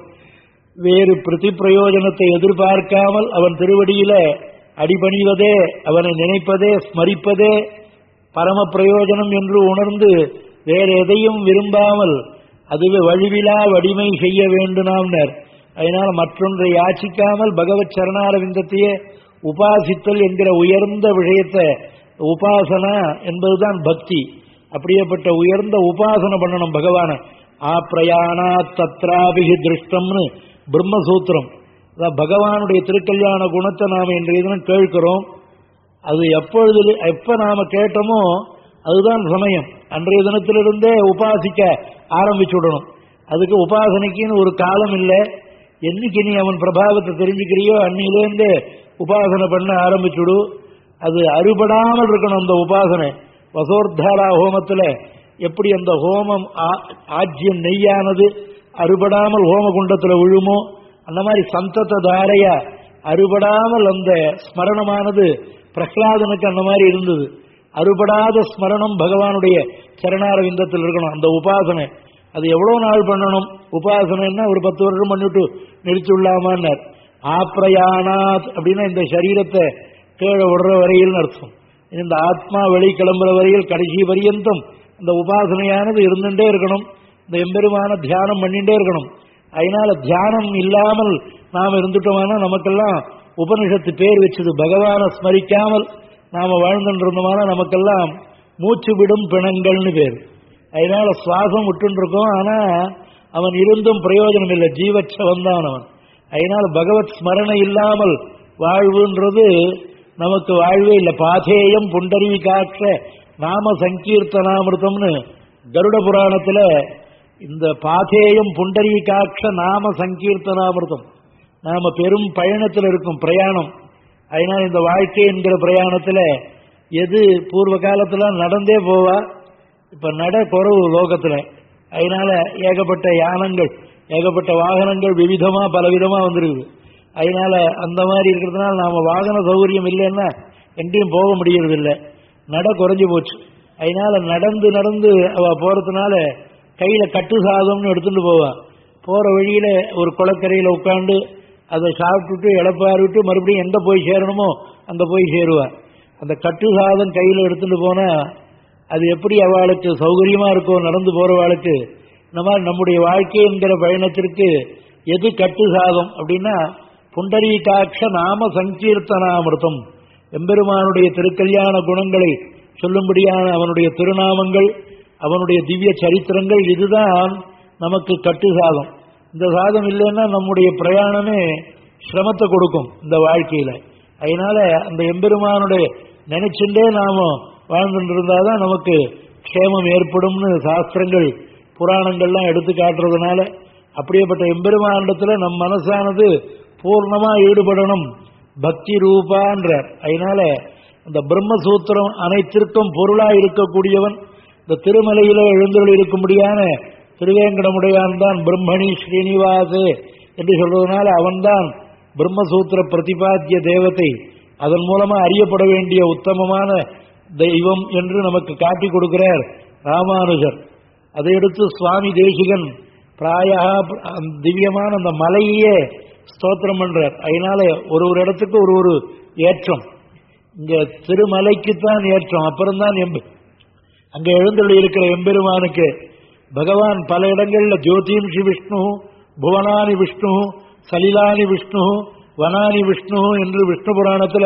வேறு பிரதி பிரயோஜனத்தை எதிர்பார்க்காமல் அவன் திருவடியில அடிபணிவதே அவனை நினைப்பதே ஸ்மரிப்பதே பரம பிரயோஜனம் என்று உணர்ந்து வேற எதையும் விரும்பாமல் அதுவே வழிவிலா வடிமை செய்ய வேண்டுனாம்னர் அதனால மற்றொன்றை யாச்சிக்காமல் பகவத் சரணாரவிந்தத்தையே உபாசித்தல் என்கிற உயர்ந்த விஷயத்தை உபாசனா என்பதுதான் பக்தி அப்படியேப்பட்ட உயர்ந்த உபாசனை பண்ணணும் பகவான ஆப்ரயாணா தத்ராபிகி திருஷ்டம்னு பிரம்மசூத்திரம் அதான் பகவானுடைய திருக்கல்யாண குணத்தை நாம இன்றைய தினம் கேட்கிறோம் அது எப்பொழுது எப்ப நாம கேட்டோமோ அதுதான் சமயம் அன்றைய தினத்திலிருந்தே உபாசிக்க ஆரம்பிச்சு விடணும் அதுக்கு உபாசனைக்குன்னு ஒரு காலம் இல்லை என்னைக்கு நீ அவன் பிரபாவத்தை தெரிஞ்சுக்கிறியோ அன்னிலேருந்தே உபாசனை பண்ண ஆரம்பிச்சுடு அது அறுபடாமல் இருக்கணும் அந்த உபாசனை வசோர்தாரா ஹோமத்தில் எப்படி அந்த ஹோமம் ஆ- ஆஜ்யம் நெய்யானது அறுபடாமல் ஹோமகுண்டத்தில் விழுமோ அந்த மாதிரி சந்தத தாரையா அறுபடாமல் அந்த ஸ்மரணமானது பிரகலாதனுக்கு அந்த மாதிரி இருந்தது அறுபடாத ஸ்மரணம் பகவானுடைய சரணாரவிந்தத்தில் இருக்கணும் அந்த உபாசனை அது எவ்வளவு நாள் பண்ணணும் உபாசனைன்னா ஒரு பத்து வருஷம் பண்ணிவிட்டு நிறுத்தி விடலாமான்னார் ஆப்ரயானாத் அப்படின்னா இந்த சரீரத்தை கீழே விடுற வரையில் அர்த்தம் இந்த ஆத்மா வெளி கிளம்புற வரையில் கடைசி பரியந்தம் இந்த உபாசனையானது இருந்துட்டே இருக்கணும் இந்த எம்பெருமான தியானம் பண்ணிட்டே இருக்கணும் அதனால தியானம் இல்லாமல் நாம் இருந்துட்டோம்னா நமக்கெல்லாம் உபனிஷத்து பேர் வச்சது பகவானை ஸ்மரிக்காமல் நாம வாழ்ந்துட்டு இருந்தோம்னா நமக்கெல்லாம் மூச்சு விடும் பிணங்கள்னு பேர் அதனால சுவாசம் விட்டுன்னு இருக்கோம் ஆனா அவன் இருந்தும் பிரயோஜனம் இல்லை ஜீவச்சவன் தான் அவன் அதனால பகவத் ஸ்மரணை இல்லாமல் வாழ்வுன்றது நமக்கு வாழ்வே இல்லை பாதேயம் புண்டரிவி காற்ற நாம சங்கீர்த்தனாமிருதம்னு கருட புராணத்துல இந்த பாதேயம் புண்டரி காட்ச நாம சங்கீர்த்தனாமிருதம் நாம பெரும் பயணத்தில் இருக்கும் பிரயாணம் அதனால இந்த வாழ்க்கை என்கிற பிரயாணத்துல எது பூர்வ காலத்துல நடந்தே போவா இப்ப நட குறவு லோகத்துல அதனால ஏகப்பட்ட யானங்கள் ஏகப்பட்ட வாகனங்கள் விவிதமா பலவிதமா வந்திருக்குது அதனால அந்த மாதிரி இருக்கிறதுனால நாம வாகன சௌகரியம் இல்லைன்னா எங்கேயும் போக முடியறதில்லை நட குறைஞ்சு போச்சு அதனால நடந்து நடந்து அவ போறதுனால கையில கட்டு சாதம்னு எடுத்துட்டு போவா போற வழியில ஒரு குளக்கரையில உட்காந்து அதை சாப்பிட்டுட்டு இழப்பாரிட்டு மறுபடியும் எங்க போய் சேரணுமோ அங்க போய் சேருவா அந்த கட்டு சாதம் கையில எடுத்துட்டு போனா அது எப்படி அவளுக்கு சௌகரியமா இருக்கும் நடந்து போறவாளுக்கு இந்த மாதிரி நம்முடைய வாழ்க்கை என்கிற பயணத்திற்கு எது கட்டு சாதம் அப்படின்னா புண்டரீகாட்ச நாம சங்கீர்த்தனாமிருத்தம் எம்பெருமானுடைய திருக்கல்யாண குணங்களை சொல்லும்படியான அவனுடைய திருநாமங்கள் அவனுடைய திவ்ய சரித்திரங்கள் இதுதான் நமக்கு கட்டு சாதம் இந்த சாதம் இல்லைன்னா நம்முடைய பிரயாணமே சிரமத்தை கொடுக்கும் இந்த வாழ்க்கையில அதனால அந்த எம்பெருமானுடைய நினைச்சுட்டே நாம வாழ்ந்துட்டு இருந்தாதான் நமக்கு க்ஷேமம் ஏற்படும்னு சாஸ்திரங்கள் புராணங்கள்லாம் எடுத்து காட்டுறதுனால அப்படியேப்பட்ட எம்பெருமானிடத்துல நம் மனசானது பூர்ணமா ஈடுபடணும் பக்தி ரூபான்ற அதனால இந்த பிரம்மசூத்திரம் அனைத்திற்கும் பொருளா இருக்கக்கூடியவன் இந்த திருமலையில எழுந்தருள் இருக்கும்படியான திருவேங்கடமுடையான் தான் பிரம்மணி ஸ்ரீனிவாசு என்று சொல்றதுனால அவன்தான் பிரம்மசூத்திர பிரதிபாத்திய தேவதை அதன் மூலமா அறியப்பட வேண்டிய உத்தமமான தெய்வம் என்று நமக்கு காட்டி கொடுக்கிறார் ராமானுஜர் அதை எடுத்து சுவாமி தேசிகன் பிராயா திவ்யமான அந்த மலையே ஸ்தோத்திரம் பண்றார் அதனால ஒரு ஒரு இடத்துக்கு ஒரு ஒரு ஏற்றம் இங்க திருமலைக்குத்தான் ஏற்றம் அப்புறம்தான் எம்பு அங்க எழுந்தொழி இருக்கிற எம்பெருமானுக்கு பகவான் பல இடங்கள்ல ஜோதிம்ஷி விஷ்ணு புவனானி விஷ்ணு சலிலானி விஷ்ணு வனானி விஷ்ணு என்று விஷ்ணு புராணத்துல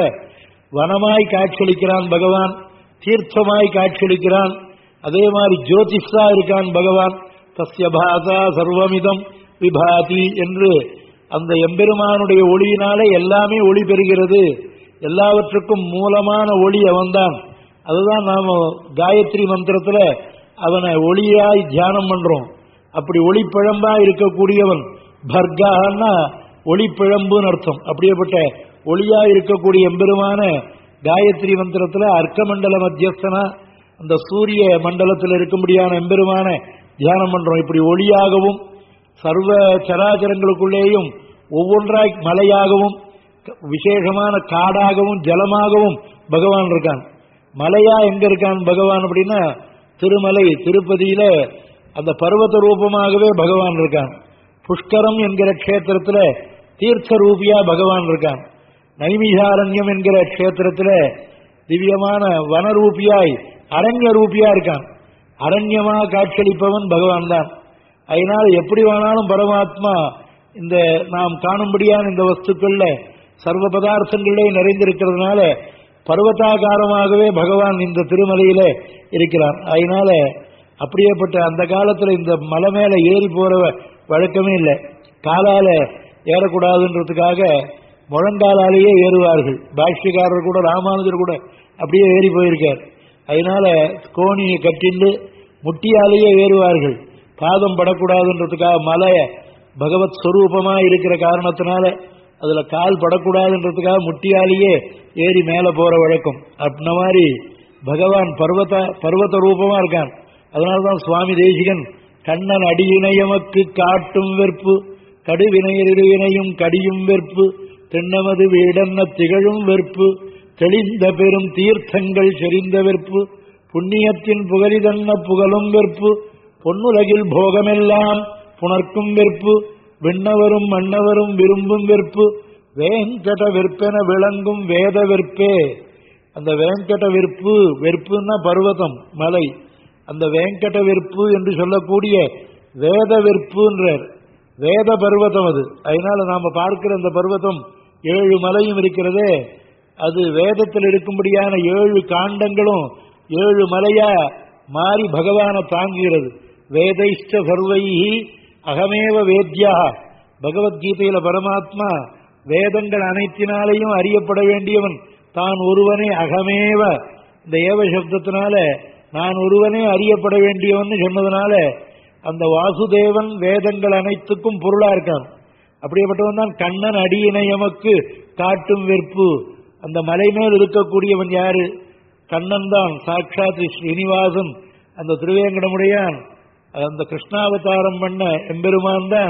வனமாய் காட்சியளிக்கிறான் பகவான் தீர்த்தமாய் காட்சியளிக்கிறான் அதே மாதிரி ஜோதிஷா இருக்கான் பகவான் தஸ்ய பாசா சர்வமிதம் விபாதி என்று அந்த எம்பெருமானுடைய ஒளியினாலே எல்லாமே ஒளி பெறுகிறது எல்லாவற்றுக்கும் மூலமான ஒளி அவன்தான் அதுதான் நாம காயத்ரி மந்திரத்துல அவனை ஒளியாய் தியானம் பண்றோம் அப்படி ஒளிப்பிழம்பா இருக்கக்கூடியவன் பர்கான்னா ஒளிப்பிழம்புன்னு அர்த்தம் அப்படியேப்பட்ட ஒளியா இருக்கக்கூடிய எம்பெருமான காயத்ரி மந்திரத்துல அர்க்கமண்டல மத்தியஸ்தனா அந்த சூரிய மண்டலத்தில் இருக்கும்படியான எம்பெருமான தியானம் பண்றோம் இப்படி ஒளியாகவும் சர்வ சராச்சரங்களுக்குள்ளேயும் ஒவ்வொன்றாய் மலையாகவும் விசேஷமான காடாகவும் ஜலமாகவும் பகவான் இருக்கான் மலையா எங்க இருக்கான் பகவான் அப்படின்னா திருமலை திருப்பதியில அந்த பர்வத ரூபமாகவே பகவான் இருக்கான் புஷ்கரம் என்கிற கஷேத்திரத்துல தீர்த்த ரூபியா பகவான் இருக்கான் நைமிசாரண்யம் என்கிற கஷேத்திரத்துல திவ்யமான வனரூபியாய் அரண்ய ரூபியா இருக்கான் அரண்யமா காட்சியளிப்பவன் பகவான் தான் அதனால எப்படி வேணாலும் பரமாத்மா இந்த நாம் காணும்படியான இந்த வஸ்துக்கள்ல சர்வ பதார்த்தங்களே நிறைந்திருக்கிறதுனால பர்வதாகாரமாகவே பகவான் இந்த திருமலையில இருக்கிறான் அதனால அப்படியேப்பட்ட அந்த காலத்துல இந்த மலை மேல ஏறி போற வழக்கமே இல்லை காலால ஏறக்கூடாதுன்றதுக்காக முழங்காலாலேயே ஏறுவார்கள் பாஷ்யக்காரர் கூட ராமானுஜர் கூட அப்படியே ஏறி போயிருக்கார் அதனால கோணியை கட்டிண்டு முட்டியாலேயே ஏறுவார்கள் பாதம் படக்கூடாதுன்றதுக்காக மலை பகவத் ஸ்வரூபமா இருக்கிற காரணத்தினால அதுல கால் படக்கூடாதுன்றதுக்காக முட்டியாலேயே ஏறி மேல போற வழக்கம் அப்படின்ன மாதிரி பகவான் பர்வத பர்வத ரூபமா இருக்கான் அதனால்தான் சுவாமி தேசிகன் கண்ணன் அடியினையமக்கு காட்டும் வெறுப்பு கடுவினையினையும் கடியும் வெறுப்பு தென்னமது வீடன்ன திகழும் வெறுப்பு தெளிந்த பெரும் தீர்த்தங்கள் செறிந்த வெறுப்பு புண்ணியத்தின் புகழிதன்ன புகழும் வெறுப்பு பொன்னுலகில் போகமெல்லாம் புணர்க்கும் வெறுப்பு விண்ணவரும் மன்னவரும் விரும்பும் வெறுப்பு வேங்கட வெற்பென விளங்கும் வேத வெற்பே அந்த வேங்கட வெறுப்பு வெறுப்புன்னா பர்வதம் மலை அந்த வேங்கட வெறுப்பு என்று சொல்லக்கூடிய வேத வெறுப்புன்றார் வேத பர்வதம் அது அதனால நாம பார்க்கிற அந்த பர்வதம் ஏழு மலையும் இருக்கிறதே அது வேதத்தில் இருக்கும்படியான ஏழு காண்டங்களும் ஏழு மலையா மாறி பகவானை தாங்குகிறது வேதைஷ்ட சர்வைஹி அகமேவ வேத்யா பகவத்கீதையில பரமாத்மா வேதங்கள் அனைத்தினாலையும் அறியப்பட வேண்டியவன் தான் ஒருவனே அகமேவ இந்த ஏவ சப்தத்தினால நான் ஒருவனே அறியப்பட வேண்டியவன் சொன்னதுனால அந்த வாசுதேவன் வேதங்கள் அனைத்துக்கும் பொருளா இருக்கான் அப்படியேப்பட்டவன் தான் கண்ணன் அடியினை எமக்கு காட்டும் வெறுப்பு அந்த மலை மேல் இருக்கக்கூடியவன் யாரு கண்ணன் தான் சாட்சாத் ஸ்ரீனிவாசன் அந்த திருவேங்கடமுடையான் அந்த கிருஷ்ணாவதாரம் பண்ண எம்பெருமான் தான்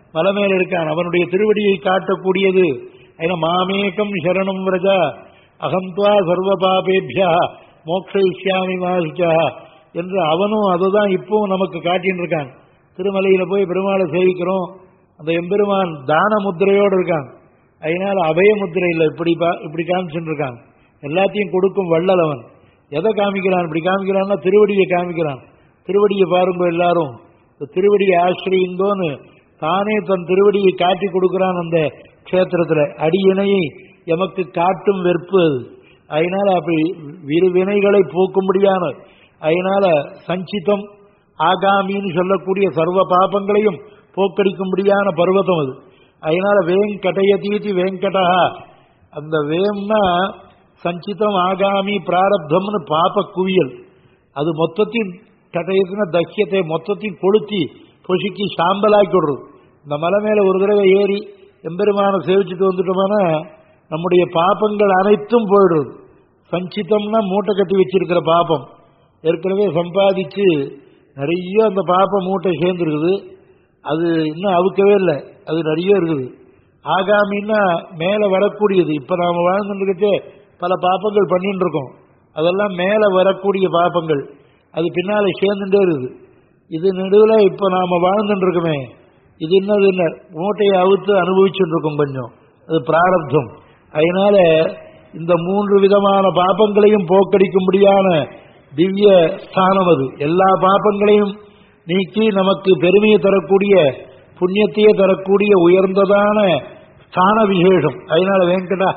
மலை மேல இருக்கான் அவனுடைய திருவடியை காட்டக்கூடியது ஏன்னா மாமேகம் சரணம் விரஜா அகம்துவா சர்வ பாபேபியா மோக்ஷயிஷ்யாமி மாசுச்சா என்று அவனும் அதுதான் இப்பவும் நமக்கு காட்டின்னு இருக்கான் திருமலையில போய் பெருமாளை சேவிக்கிறோம் அந்த எம்பெருமான் தான முத்திரையோடு இருக்கான் அதனால அபய முத்திரை இல்லை இப்படி பா- இப்படி காமிச்சுட்டு இருக்கான் எல்லாத்தையும் கொடுக்கும் வள்ளல் அவன் எதை காமிக்கிறான் இப்படி காமிக்கிறான்னா திருவடியை காமிக்கிறான் திருவடியை பாருங்க எல்லாரும் இந்த திருவடியை ஆசிரியுங்கோன்னு தானே தன் திருவடியை காட்டி கொடுக்கிறான் அந்த க்ஷேத்திரத்துல அடியினையை எமக்கு காட்டும் வெறுப்பு அது அதனால அப்படி விரு வினைகளை போக்கும்படியான அதனால சஞ்சிதம் ஆகாமின்னு சொல்லக்கூடிய சர்வ பாபங்களையும் போக்கடிக்கும்படியான பர்வதம் அது அதனால வேங்கடயதீதி வேங்கடா அந்த வேம்னா சஞ்சிதம் ஆகாமி பிராரப்தம்னு பாப குவியல் அது மொத்தத்தின் கடையத்தின தக்கியத்தை மொத்தத்தையும் கொளுத்தி பொசுக்கி சாம்பலாக்கி விடுறது இந்த மலை மேல ஒரு தடவை ஏறி எம்பெருமானை சேவிச்சுட்டு வந்துட்டோம்னா நம்முடைய பாபங்கள் அனைத்தும் போயிடுறது சஞ்சிதம்னா மூட்டை கட்டி வச்சிருக்கிற பாபம் ஏற்கனவே சம்பாதிச்சு நிறைய அந்த பாப்ப மூட்டை சேர்ந்துருக்குது அது இன்னும் அவுக்கவே இல்லை அது நிறைய இருக்குது ஆகாமின்னா மேலே வரக்கூடியது இப்போ நாம் வாழ்ந்துட்டு பல பாப்பங்கள் பண்ணிட்டு இருக்கோம் அதெல்லாம் மேலே வரக்கூடிய பாப்பங்கள் அது பின்னால சேர்ந்துட்டே இருக்குது இது நடுவில் இப்போ நாம் வாழ்ந்துட்டு இருக்கோமே இது என்னது என்ன மூட்டையை அவுத்து அனுபவிச்சுட்டு இருக்கோம் கொஞ்சம் அது பிராரப்தம் அதனால இந்த மூன்று விதமான பாப்பங்களையும் போக்கடிக்கும்படியான திவ்ய ஸ்தானம் அது எல்லா பாப்பங்களையும் நீக்கி நமக்கு பெருமையை தரக்கூடிய புண்ணியத்தையே தரக்கூடிய உயர்ந்ததான ஸ்தான விசேஷம் அதனால வெங்கடா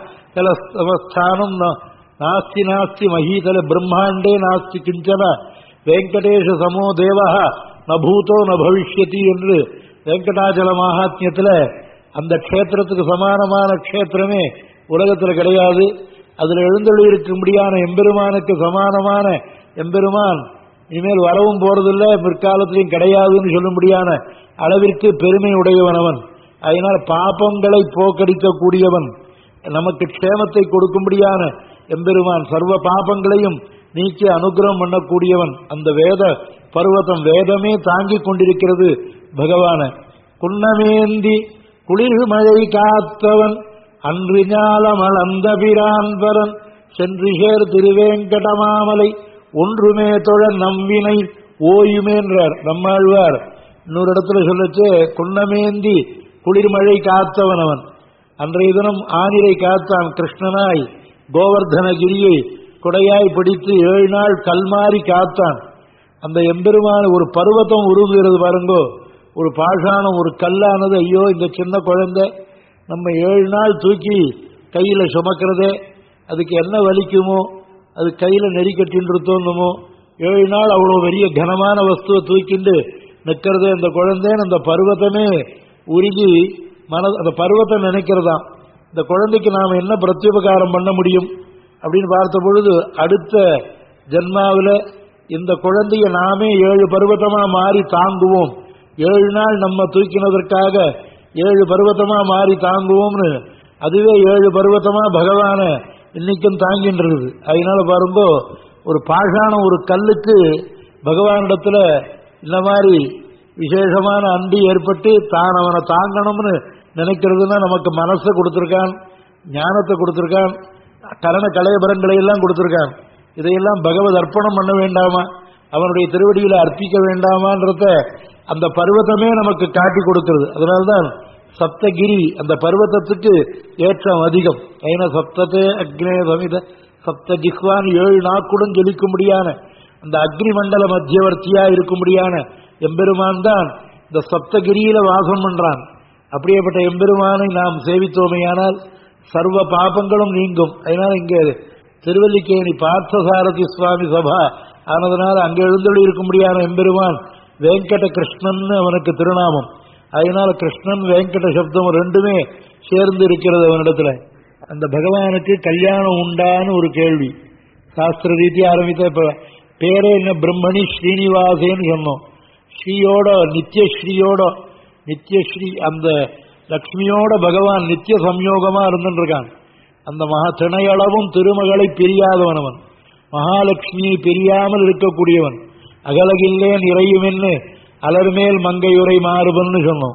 ஸ்தானம் நாஸ்தி நாஸ்தி மகீதல பிரம்மாண்டே நாஸ்தி கிஞ்சன வெங்கடேஷ சமோ தேவா நபூதோ ந பவிஷ்யதி என்று வெங்கடாச்சல மகாத்மியத்துல அந்த க்ஷேத்திரத்துக்கு சமானமான க்ஷேத்திரமே உலகத்தில் கிடையாது அதில் எழுந்தொழி இருக்கும்படியான எம்பெருமானுக்கு சமானமான எம்பெருமான் இனிமேல் வரவும் போறதில்லை பிற்காலத்திலையும் கிடையாதுன்னு சொல்லும்படியான அளவிற்கு பெருமை உடையவன் அவன் அதனால் பாபங்களை போக்கடிக்கக்கூடியவன் நமக்கு க்ஷேமத்தை கொடுக்கும்படியான எம்பெருமான் சர்வ பாபங்களையும் நீக்கி அனுகிரகம் பண்ணக்கூடியவன் அந்த வேத பர்வதம் வேதமே தாங்கிக் கொண்டிருக்கிறது பகவான குன்னமேந்தி குளிர் மழை காத்தவன் அன்று ஞாலமளந்த பிரான்பரன் சென்று சேர் திருவேங்கடமாமலை ஒன்றுமே தொழ நம்பினை ஓயுமேன்றார் நம்மாழ்வார் இன்னொரு இடத்துல சொல்லச்சு குன்னமேந்தி குளிர்மழை காத்தவன் அவன் அன்றைய தினம் ஆனிரை காத்தான் கிருஷ்ணனாய் கோவர்தனகிரியை கொடையாய் பிடித்து ஏழு நாள் கல்மாரி காத்தான் அந்த எம்பெருமான ஒரு பருவத்தம் உருகுகிறது பாருங்கோ ஒரு பாஷாணம் ஒரு கல்லானது ஐயோ இந்த சின்ன குழந்தை நம்ம ஏழு நாள் தூக்கி கையில் சுமக்கிறதே அதுக்கு என்ன வலிக்குமோ அது கையில் நெறிக்கட்டின்னு தோணுமோ ஏழு நாள் அவ்வளோ பெரிய கனமான வஸ்துவை தூக்கிண்டு நிற்கிறதே அந்த குழந்தைன்னு அந்த பருவத்தமே உருகி மன அந்த பருவத்தை நினைக்கிறதாம் இந்த குழந்தைக்கு நாம் என்ன பிரத்யுபகாரம் பண்ண முடியும் அப்படின்னு பார்த்த பொழுது அடுத்த ஜென்மாவில் இந்த குழந்தைய நாமே ஏழு பருவத்தமா மாறி தாங்குவோம் ஏழு நாள் நம்ம தூக்கினதற்காக ஏழு பருவத்தமா மாறி தாங்குவோம்னு அதுவே ஏழு பருவத்தமா பகவான இன்னைக்கும் தாங்கின்னு இருக்குது அதனால பாருங்க ஒரு பாஷாணம் ஒரு கல்லுக்கு பகவானிடத்துல இந்த மாதிரி விசேஷமான அன்பு ஏற்பட்டு தான் அவனை தாங்கணும்னு நினைக்கிறதுனா நமக்கு மனசை கொடுத்துருக்கான் ஞானத்தை கொடுத்துருக்கான் கரண கலையபரங்களை எல்லாம் கொடுத்துருக்கான் இதையெல்லாம் பகவத் அர்ப்பணம் பண்ண வேண்டாமா அவனுடைய திருவடியில அர்ப்பிக்க வேண்டாமான்றத அந்த பர்வதமே நமக்கு காட்டி கொடுக்கிறது அதனால்தான் சப்தகிரி அந்த பர்வதத்துக்கு ஏற்றம் அதிகம் ஏன்னா சப்தத்தே அக்னே சமித சப்த ஜிஹ்வான் ஏழு நாக்குடன் ஜொலிக்கும்படியான அந்த அக்னி மண்டல மத்தியவர்த்தியா இருக்கும்படியான எம்பெருமான் தான் இந்த சப்தகிரியில வாசம் பண்றான் அப்படியேப்பட்ட எம்பெருமானை நாம் சேவித்தோமையானால் சர்வ பாபங்களும் நீங்கும் அதனால இங்கே திருவல்லிக்கேணி பார்த்தசாரதி சுவாமி சபா ஆனதுனால அங்கே எழுந்தொழி இருக்கும்படியான எம்பெருமான் வெங்கட கிருஷ்ணன் அவனுக்கு திருநாமம் அதனால கிருஷ்ணன் வெங்கட சப்தம் ரெண்டுமே சேர்ந்து இருக்கிறது அவனிடத்துல அந்த பகவானுக்கு கல்யாணம் உண்டான்னு ஒரு கேள்வி சாஸ்திர ரீதி ஆரம்பித்த இப்ப பேரே என்ன பிரம்மணி ஸ்ரீனிவாசேன்னு சொன்னோம் ஸ்ரீயோட நித்யஸ்ரீயோட நித்யஸ்ரீ அந்த லக்ஷ்மியோட பகவான் நித்திய சம்யோகமா இருந்துருக்கான் அந்த மகா திணையளவும் திருமகளை பிரியாதவன் அவன் மகாலட்சுமியை பிரியாமல் இருக்கக்கூடியவன் அகலகில்லேன் இறையுமென்னு அலர்மேல் மங்கையுரை மாறுபன்னு சொன்னோம்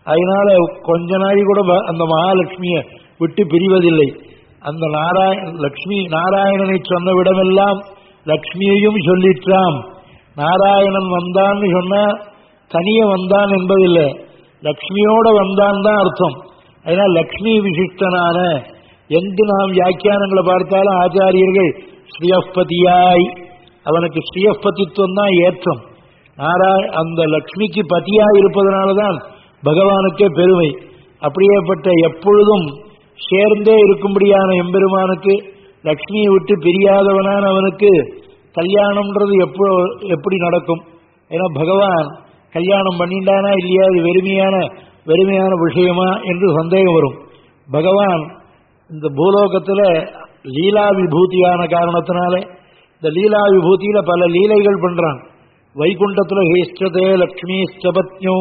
அதனால கொஞ்ச நாளை கூட ப- அந்த மகாலட்சுமியை விட்டு பிரிவதில்லை அந்த நாராயண லக்ஷ்மி நாராயணனை சொன்ன விடமெல்லாம் லக்ஷ்மியையும் சொல்லிற்றாம் நாராயணன் வந்தான்னு சொன்னா தனிய வந்தான் என்பதில்லை லக்ஷ்மியோட வந்தான் தான் அர்த்தம் அதனால் லக்ஷ்மி விசிஷ்டனான எங்கு நாம் வியாக்கியானங்களை பார்த்தாலும் ஆச்சாரியர்கள் ஸ்ரீயப்பதியாய் அவனுக்கு ஸ்ரீயப்பதித்துவம் தான் ஏற்றம் நாராய அந்த லக்ஷ்மிக்கு பதியாய் இருப்பதனால தான் பகவானுக்கே பெருமை அப்படியேப்பட்ட எப்பொழுதும் சேர்ந்தே இருக்கும்படியான எம்பெருமானுக்கு லக்ஷ்மியை விட்டு பிரியாதவனான அவனுக்கு கல்யாணம்ன்றது எப்போ எப்படி நடக்கும் ஏன்னா பகவான் கல்யாணம் பண்ணிண்டானா இல்லையா அது வெறுமையான வெறுமையான விஷயமா என்று சந்தேகம் வரும் பகவான் இந்த பூலோகத்துல லீலா விபூதியான காரணத்தினால இந்த லீலா விபூதியில பல லீலைகள் பண்றான் வைகுண்டத்துல ஹேஷ்டதே லக்ஷ்மிஷ்டபத்யோ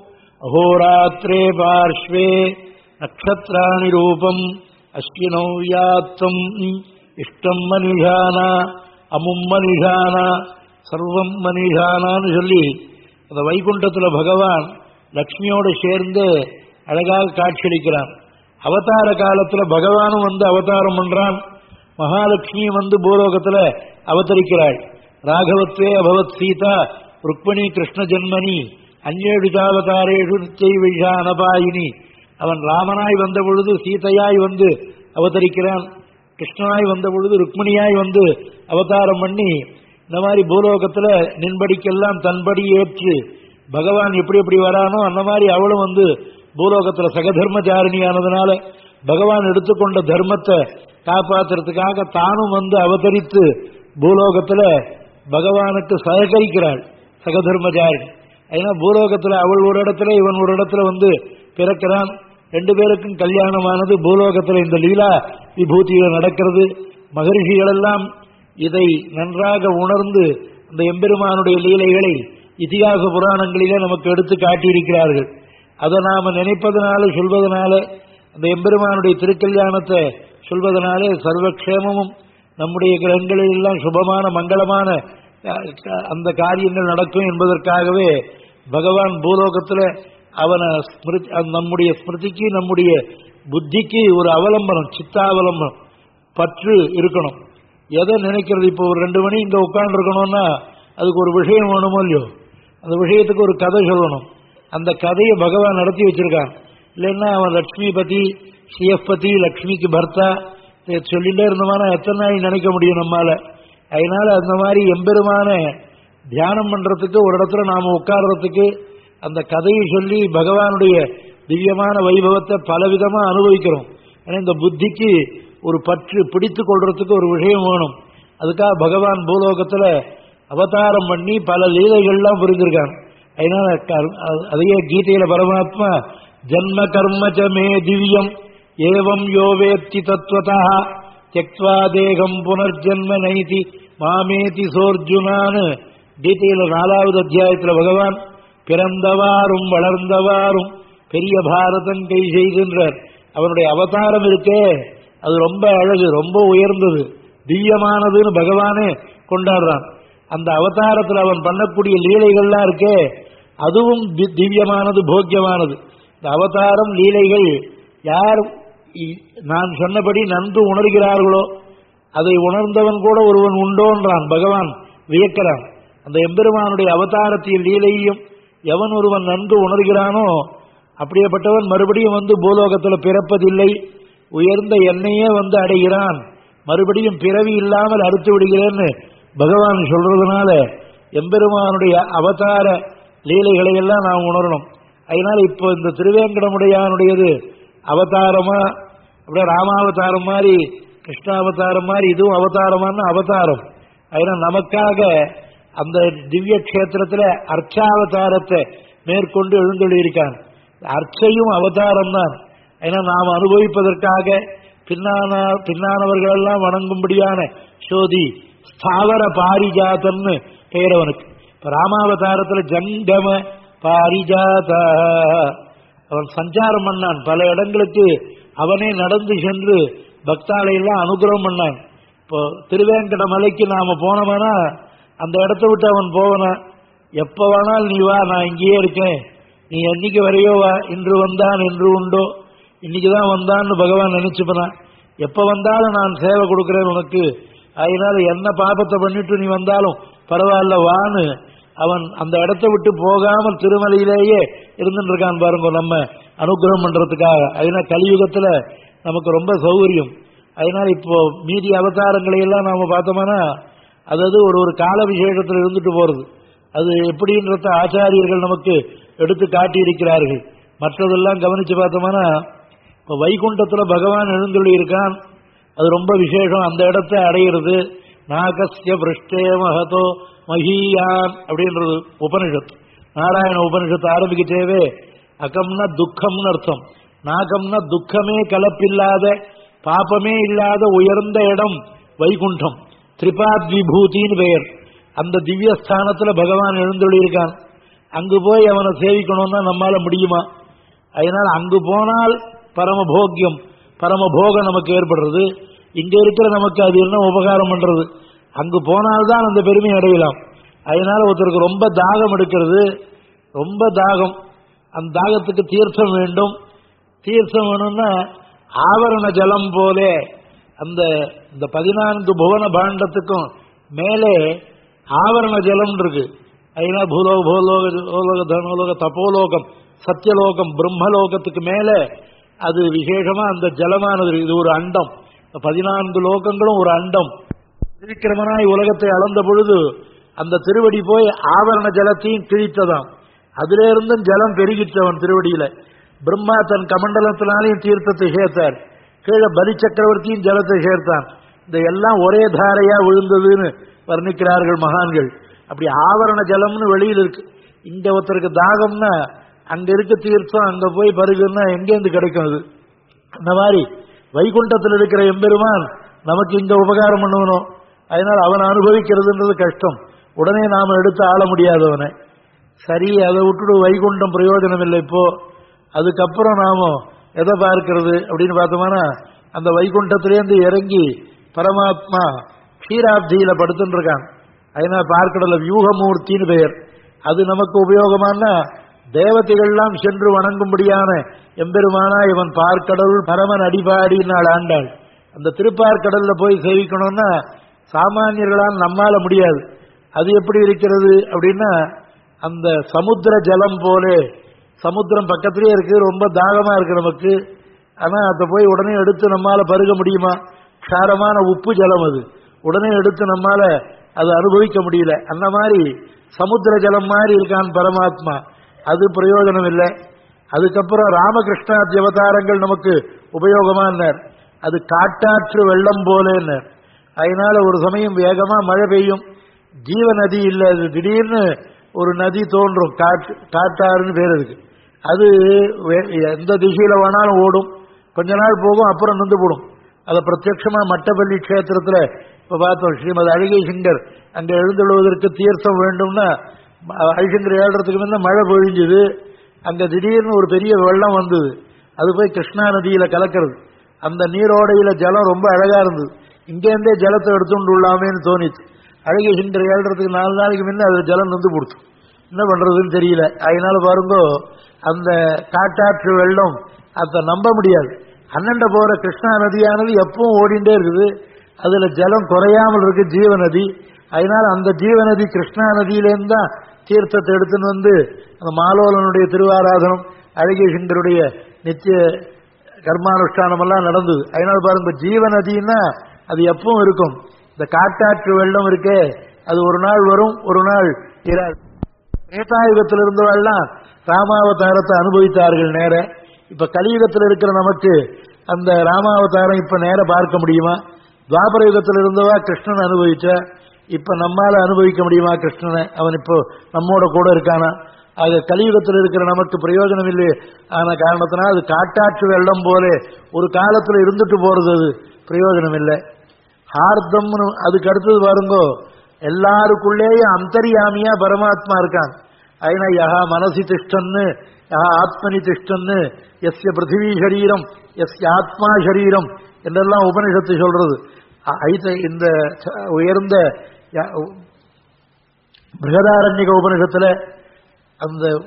அஹோராத்திரே பார்ஷ்வே நக்ஷத்ராணி ரூபம் அஸ்வினோ யாத்தம் இஷ்டம் மனிஷானா அமும் மனிஷானா சர்வம் மனிஷானான்னு சொல்லி அந்த வைகுண்டத்துல பகவான் லக்ஷ்மியோடு சேர்ந்து அழகாக காட்சியளிக்கிறான் அவதார காலத்துல பகவானும் வந்து அவதாரம் பண்றான் மகாலட்சுமியும் வந்து பூலோகத்துல அவதரிக்கிறாள் ராகவத்வே அபவத் சீதா ருக்மணி கிருஷ்ண ஜன்மனி அந்நேழு தாவதாரேஷு நிச்சய விஷா அனபாயினி அவன் ராமனாய் வந்த பொழுது சீதையாய் வந்து அவதரிக்கிறான் கிருஷ்ணனாய் வந்த பொழுது ருக்மிணியாய் வந்து அவதாரம் பண்ணி இந்த மாதிரி பூலோகத்துல நின்படிக்கெல்லாம் தன்படி ஏற்று பகவான் எப்படி எப்படி வரானோ அந்த மாதிரி அவளும் வந்து பூலோகத்துல சகதர்மச்சாரிணியானதுனால பகவான் எடுத்துக்கொண்ட தர்மத்தை காப்பாத்துறதுக்காக தானும் வந்து அவதரித்து பூலோகத்துல பகவானுக்கு சககரிக்கிறாள் சகதர்மச்சாரிணி ஏன்னா பூலோகத்துல அவள் ஒரு இடத்துல இவன் ஒரு இடத்துல வந்து பிறக்கிறான் ரெண்டு பேருக்கும் கல்யாணமானது பூலோகத்துல இந்த லீலா விபூதியில நடக்கிறது மகரிஷிகள் எல்லாம் இதை நன்றாக உணர்ந்து அந்த எம்பெருமானுடைய லீலைகளை இதிகாச புராணங்களிலே நமக்கு எடுத்து காட்டியிருக்கிறார்கள் அதை நாம நினைப்பதனால சொல்வதனால அந்த எம்பெருமானுடைய திருக்கல்யாணத்தை சொல்வதனாலே சர்வக்ஷேமமும் நம்முடைய கிரகங்களில் எல்லாம் சுபமான மங்களமான அஹ், அந்த காரியங்கள் நடக்கும் என்பதற்காகவே பகவான் பூலோகத்துல அவனை ஸ்மிருதி அந்த நம்முடைய ஸ்மிருதிக்கு நம்முடைய புத்திக்கு ஒரு அவலம்பனம் சித்தாவலம்பனம் பற்று இருக்கணும் எதை நினைக்கிறது இப்போ ஒரு ரெண்டு மணி இங்க உட்கார்ந்து இருக்கணும்னா அதுக்கு ஒரு விஷயம் வேணுமோ இல்லையோ அந்த விஷயத்துக்கு ஒரு கதை சொல்லணும் அந்த கதையை பகவான் நடத்தி வச்சிருக்கான் இல்லைன்னா அவன் லக்ஷ்மி பத்தி சிஎஃப் பத்தி லக்ஷ்மிக்கு பர்த்தா இதை சொல்லிட்டே இருந்தோம்னா எத்தனை நாள் நினைக்க முடியும் நம்மால அதனால அந்த மாதிரி எம்பெருமான தியானம் பண்றதுக்கு ஒரு இடத்துல நாம உட்கார்றதுக்கு அந்த கதையை சொல்லி பகவானுடைய திவ்யமான வைபவத்தை பலவிதமா அனுபவிக்கிறோம் ஏன்னா இந்த புத்திக்கு ஒரு பற்று பிடித்து கொள்றதுக்கு ஒரு விஷயம் வேணும் அதுக்காக பகவான் பூலோகத்துல அவதாரம் பண்ணி பல லீலைகள்லாம் புரிஞ்சிருக்கான் அதனால கர்- அ- அதையே கீதையில பரமாத்மா ஜன்ம கர்மச்ச மே திவ்யம் ஏவம் யோவேத்தி தத்வதா தியக்வா தேகம் புனர்ஜன்ம நைதி மாமேதி சோர்ஜுனான்னு கீதையில நாலாவது அத்தியாயத்துல பகவான் பிறந்தவாறும் வளர்ந்தவாறும் பெரிய பாரதம் கை செய்கின்றார் அவனுடைய அவதாரம் இருக்கே அது ரொம்ப அழகு ரொம்ப உயர்ந்தது திவ்யமானதுன்னு பகவானே கொண்டாடுறான் அந்த அவதாரத்தில் அவன் பண்ணக்கூடிய லீலைகள்லாம் இருக்கே அதுவும் தி- திவ்யமானது போக்கியமானது இந்த அவதாரம் லீலைகள் யார் இ- நான் சொன்னபடி நன்கு உணர்கிறார்களோ அதை உணர்ந்தவன் கூட ஒருவன் உண்டோன்றான் பகவான் வியக்கிறான் அந்த எம்பெருமானுடைய அவதாரத்தின் லீலையும் எவன் ஒருவன் நன்கு உணர்கிறானோ அப்படியேப்பட்டவன் மறுபடியும் வந்து பூலோகத்தில் பிறப்பதில்லை உயர்ந்த எண்ணெயே வந்து அடைகிறான் மறுபடியும் பிறவி இல்லாமல் அறுத்து விடுகிறேன்னு பகவான் சொல்றதுனால எம்பெருமானுடைய அவதார லீலைகளை எல்லாம் நாம் உணரணும் அதனால இப்போ இந்த திருவேங்கடமுடையானுடையது அவதாரமா அப்படியே ராமாவதாரம் மாதிரி கிருஷ்ணாவதாரம் மாதிரி இதுவும் அவதாரமான அவதாரம் அதனால் நமக்காக அந்த திவ்ய கஷேத்திரத்துல அர்ச்சாவதாரத்தை மேற்கொண்டு எழுந்தொழியிருக்கான் அர்ச்சையும் அவதாரம் தான் ஏன்னா நாம் அனுபவிப்பதற்காக பின்னான பின்னானவர்கள் எல்லாம் வணங்கும்படியான சோதி ஸ்தாவர பாரிஜாதம்னு பெயர் அவனுக்கு இப்ப ராமாவதாரத்துல ஜங்கம பாரிஜாத அவன் சஞ்சாரம் பண்ணான் பல இடங்களுக்கு அவனே நடந்து சென்று பக்தாளை எல்லாம் அனுகிரகம் பண்ணான் இப்போ திருவேங்கட மலைக்கு நாம போனோம்னா அந்த இடத்த விட்டு அவன் போவனா எப்ப வேணாலும் நீ வா நான் இங்கேயே இருக்கேன் நீ என்னைக்கு வரையோ வா இன்று வந்தான் என்று உண்டோ இன்னைக்கு தான் வந்தான்னு பகவான் நினைச்சுப்பனா எப்ப வந்தாலும் நான் சேவை கொடுக்கிறேன் உனக்கு அதனால என்ன பாபத்தை பண்ணிட்டு நீ வந்தாலும் பரவாயில்ல வான்னு அவன் அந்த இடத்தை விட்டு போகாமல் திருமலையிலேயே இருந்துட்டு இருக்கான் பாருங்க நம்ம அனுகிரகம் பண்றதுக்காக அதனால கலியுகத்துல நமக்கு ரொம்ப சௌகரியம் அதனால இப்போ மீதி அவதாரங்களை எல்லாம் நாம பார்த்தோம்னா அதாவது ஒரு ஒரு கால விசேஷத்தில் இருந்துட்டு போறது அது எப்படின்றத ஆச்சாரியர்கள் நமக்கு எடுத்து காட்டி இருக்கிறார்கள் மற்றதெல்லாம் கவனிச்சு பார்த்தோம்னா இப்போ வைகுண்டத்துல பகவான் எழுந்துள்ளி இருக்கான் அது ரொம்ப விசேஷம் அந்த இடத்தை அடையிறது நாகஸ்ய பிருஷ்டே மகதோ மஹீயான் அப்படின்றது உபனிஷத் நாராயண உபனிஷத்து ஆரம்பிக்கிட்டேவே அகம்னா துக்கம்னு அர்த்தம் நாகம்னா துக்கமே கலப்பில்லாத பாப்பமே இல்லாத உயர்ந்த இடம் வைகுண்டம் திரிபாத் விபூதின்னு பெயர் அந்த திவ்ய ஸ்தானத்துல பகவான் எழுந்தொழி இருக்கான் அங்கு போய் அவனை சேவிக்கணும்னா நம்மால முடியுமா அதனால அங்கு போனால் பரமபோக்கியம் பரமபோகம் நமக்கு ஏற்படுறது இங்க இருக்கிற நமக்கு அது என்ன உபகாரம் பண்றது அங்கு போனால்தான் அந்த பெருமை அடையலாம் அதனால ஒருத்தருக்கு ரொம்ப தாகம் எடுக்கிறது ரொம்ப தாகம் அந்த தாகத்துக்கு தீர்த்தம் வேண்டும் தீர்த்தம் வேணும்னா ஆவரண ஜலம் போலே அந்த இந்த பதினான்கு புவன பாண்டத்துக்கும் மேலே ஆவரண ஜலம் இருக்கு அதனால பூலோக பூலோக பூலோக தனோலோக தபோலோகம் சத்தியலோகம் பிரம்மலோகத்துக்கு மேலே அது விசேஷமா அந்த ஜலமானது இருக்கு. இது ஒரு அண்டம் இந்த பதினான்கு லோகங்களும் ஒரு அண்டம் திருக்கிரமனாய் உலகத்தை அளந்த பொழுது அந்த திருவடி போய் ஆவரண ஜலத்தையும் கிழித்ததாம் அதிலே இருந்தும் ஜலம் பெருகிற்றவன் திருவடியில பிரம்மா தன் கமண்டலத்தினாலையும் தீர்த்தத்தை சேர்த்தார் கீழே பலி சக்கரவர்த்தியும் ஜலத்தை சேர்த்தான் இந்த எல்லாம் ஒரே தாரையா விழுந்ததுன்னு வர்ணிக்கிறார்கள் மகான்கள் அப்படி ஆவரண ஜலம்னு வெளியில் இருக்கு இங்க ஒருத்தருக்கு தாகம்னா அங்க இருக்க தீர்த்தம் அங்க போய் பருகுன்னா எங்கேருந்து கிடைக்கும் அது அந்த மாதிரி வைகுண்டத்தில் இருக்கிற எம்பெருமான் நமக்கு இங்க உபகாரம் பண்ணணும் அதனால் அவன் அனுபவிக்கிறதுன்றது கஷ்டம் உடனே நாம எடுத்து ஆள முடியாதவனை சரி அதை விட்டுட்டு வைகுண்டம் பிரயோஜனம் இல்லை இப்போ அதுக்கப்புறம் நாம எதை பார்க்கிறது அப்படின்னு பார்த்தோம்னா அந்த வைகுண்டத்திலேருந்து இறங்கி பரமாத்மா க்ஷீராப்தியில படுத்துட்டு இருக்கான் அதனால பார்க்கடல வியூகமூர்த்தின்னு பெயர் அது நமக்கு உபயோகமானா தேவதைகள்லாம் சென்று வணங்கும்படியான எம்பெருமானா இவன் பார்க்கடல் பரமன் அடிபாடினாள் ஆண்டாள் அந்த திருப்பார்க்கடல்ல போய் சேவிக்கணும்னா சாமானியர்களால் நம்மால முடியாது அது எப்படி இருக்கிறது அப்படின்னா அந்த சமுத்திர ஜலம் போலே சமுத்திரம் பக்கத்திலே இருக்கு ரொம்ப தாகமா இருக்கு நமக்கு ஆனா அதை போய் உடனே எடுத்து நம்மால பருக முடியுமா க்ஷாரமான உப்பு ஜலம் அது உடனே எடுத்து நம்மால அதை அனுபவிக்க முடியல அந்த மாதிரி சமுத்திர ஜலம் மாதிரி இருக்கான் பரமாத்மா அது பிரயோஜனம் இல்லை அதுக்கப்புறம் ராமகிருஷ்ணாதி அவதாரங்கள் நமக்கு உபயோகமானார் அது காட்டாற்று வெள்ளம் போலேன்னார் அதனால ஒரு சமயம் வேகமா மழை பெய்யும் ஜீவ நதி இல்லை அது திடீர்னு ஒரு நதி தோன்றும் காட்டு காட்டாறுன்னு பேர் இருக்கு அது வே- எந்த திசையில வேணாலும் ஓடும் கொஞ்ச நாள் போகும் அப்புறம் நின்று போடும் அதை பிரத்யட்சமா மட்டப்பள்ளி க்ஷேத்திரத்துல இப்ப பார்த்தோம் ஸ்ரீமத் அழகை சிங்கர் அங்க எழுந்துள்ளுவதற்கு தீர்த்தம் வேண்டும்னா ம- அழகிங்கர் ஏழுறதுக்கு முன்ன மழை பொழிஞ்சுது அங்க திடீர்னு ஒரு பெரிய வெள்ளம் வந்தது அது போய் கிருஷ்ணா நதியில கலக்கிறது அந்த நீரோடையில ஜலம் ரொம்ப அழகா இருந்தது இங்கேருந்தே ஜலத்தை எடுத்துட்டு உள்ளாமேன்னு தோணிச்சு அழகை சிங்கர் ஏழுறதுக்கு நாலு நாளைக்கு முன்ன அது ஜலம் வந்து கொடுத்து என்ன பண்றதுன்னு தெரியல அதனால பாருங்க அந்த காட்டாற்று வெள்ளம் அதை நம்ப முடியாது அண்ணண்ட போற கிருஷ்ணா நதியானது எப்பவும் ஓடிண்டே இருக்குது அதுல ஜலம் குறையாமல் இருக்கு ஜீவ நதி அதனால அந்த ஜீவ நதி கிருஷ்ணா நதியிலேருந்து தான் தீர்த்தத்தை எடுத்துன்னு வந்து அந்த மாலோலனுடைய திருவாராதனம் அழகேசங்கருடைய நித்திய கர்மானுஷ்டானம் எல்லாம் நடந்தது அதனால பாருங்க ஜீவ நதின்னா அது எப்பவும் இருக்கும் இந்த காட்டாற்று வெள்ளம் இருக்கே அது ஒரு நாள் வரும் ஒரு நாள் இராது திரேதாயுகத்தில் இருந்தவெல்லாம் ராமாவதாரத்தை அனுபவித்தார்கள் நேர இப்ப கலியுகத்தில் இருக்கிற நமக்கு அந்த ராமாவதாரம் இப்ப நேர பார்க்க முடியுமா துவாபர யுகத்தில் இருந்தவா கிருஷ்ணன் அனுபவிச்ச இப்ப நம்மால அனுபவிக்க முடியுமா கிருஷ்ணனை அவன் இப்போ நம்மோட கூட இருக்கானா ஆக கலியுகத்தில் இருக்கிற நமக்கு பிரயோஜனம் இல்லை ஆன காரணத்தினால் அது காட்டாற்று வெள்ளம் போல ஒரு காலத்துல இருந்துட்டு போறது அது பிரயோஜனம் இல்லை ஹார்தம்னு அதுக்கு அடுத்தது பாருங்கோ எல்லாருக்குள்ளேயும் அந்தரியாமியா பரமாத்மா இருக்கான் అయినా యహ మనసి తిష్టన్ యహ ஆத்மனி திஷ்டன்னு எஸ்ய பிருத்திவி சரீரம் எஸ்ய ஆத்மா சரீரம் என்றெல்லாம் உபனிஷத்து சொல்றது அ- ஐத இந்த ச- உயர்ந்த ய- பிருகதாரண்யக உபனிஷத்துல அந்த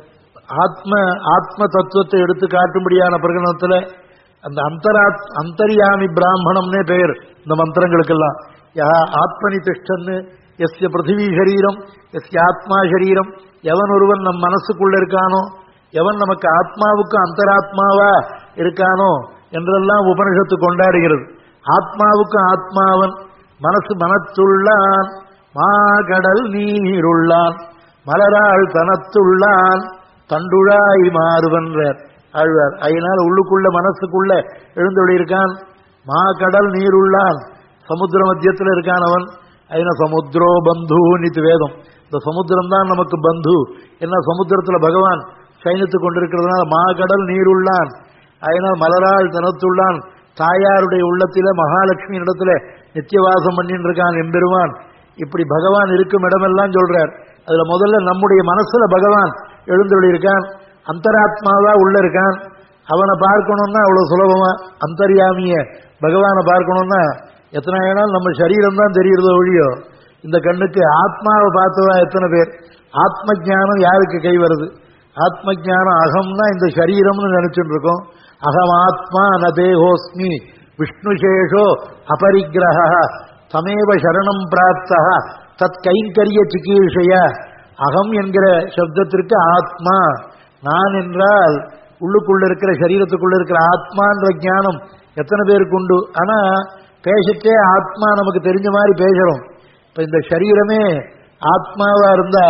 ஆத்ம ஆத்ம தத்துவத்தை எடுத்து காட்டும்படியான பிரகடனத்துல அந்த அந்தரா அந்தரியாமி பிராமணம்னே பெயர் இந்த மந்திரங்களுக்கெல்லாம் யா ஆத்மனி திஷ்டன்னு எஸ்ய பிருத்திவி சரீரம் எஸ்ய ஆத்மா சரீரம் எவன் ஒருவன் நம் மனசுக்குள்ள இருக்கானோ எவன் நமக்கு ஆத்மாவுக்கு அந்தராத்மாவா இருக்கானோ என்றெல்லாம் உபனிஷத்து கொண்டாடுகிறது ஆத்மாவுக்கு ஆத்மாவன் மனசு மனத்துள்ளான் மாகடல் நீருள்ளான் மலராள் தனத்துள்ளான் தண்டுழாய் மாறுவன்றார் ஆழ்வார் அதனால் உள்ளுக்குள்ள மனசுக்குள்ள எழுந்தொழி இருக்கான் மாகடல் நீருள்ளான் சமுத்திர மத்தியத்தில் இருக்கான் அவன் அதன சமுத்திரோ பந்து நித்து வேதம் இந்த சமுத்திரம் தான் நமக்கு பந்து என்ன சமுத்திரத்துல பகவான் சைனித்து கொண்டிருக்கிறதுனால மாகடல் நீருள்ளான் அதனால் மலராள் தனத்துள்ளான் தாயாருடைய உள்ளத்தில மகாலட்சுமி இடத்துல நித்தியவாசம் பண்ணிட்டு இருக்கான் எம்பெருமான் இப்படி பகவான் இருக்கும் இடமெல்லாம் சொல்றார் அதுல முதல்ல நம்முடைய மனசுல பகவான் எழுந்தொழி இருக்கான் அந்தராத்மாவா உள்ள இருக்கான் அவனை பார்க்கணும்னா அவ்வளவு சுலபமா அந்தர்யாமிய பகவானை பார்க்கணும்னா எத்தனை வேணாலும் நம்ம சரீரம் தான் தெரியுறதோ ஒழியோ இந்த கண்ணுக்கு ஆத்மாவை பார்த்ததா எத்தனை பேர் ஆத்ம ஞானம் யாருக்கு கை வருது ஆத்ம ஞானம் அகம்னா இந்த சரீரம்னு நினைச்சுட்டு இருக்கோம் அகம் ஆத்மா ந தேகோஸ்மி விஷ்ணுசேஷோ அபரிக்கிரக தமேவ சரணம் பிராப்தா தத் கைங்கரிய சிகீஷய அகம் என்கிற சப்தத்திற்கு ஆத்மா நான் என்றால் உள்ளுக்குள்ள இருக்கிற சரீரத்துக்குள்ள இருக்கிற ஆத்மான்ற ஞானம் எத்தனை பேருக்கு உண்டு ஆனா பேசிட்டே ஆத்மா நமக்கு தெரிஞ்ச மாதிரி பேசுறோம் இப்ப இந்த சரீரமே ஆத்மாவா இருந்தா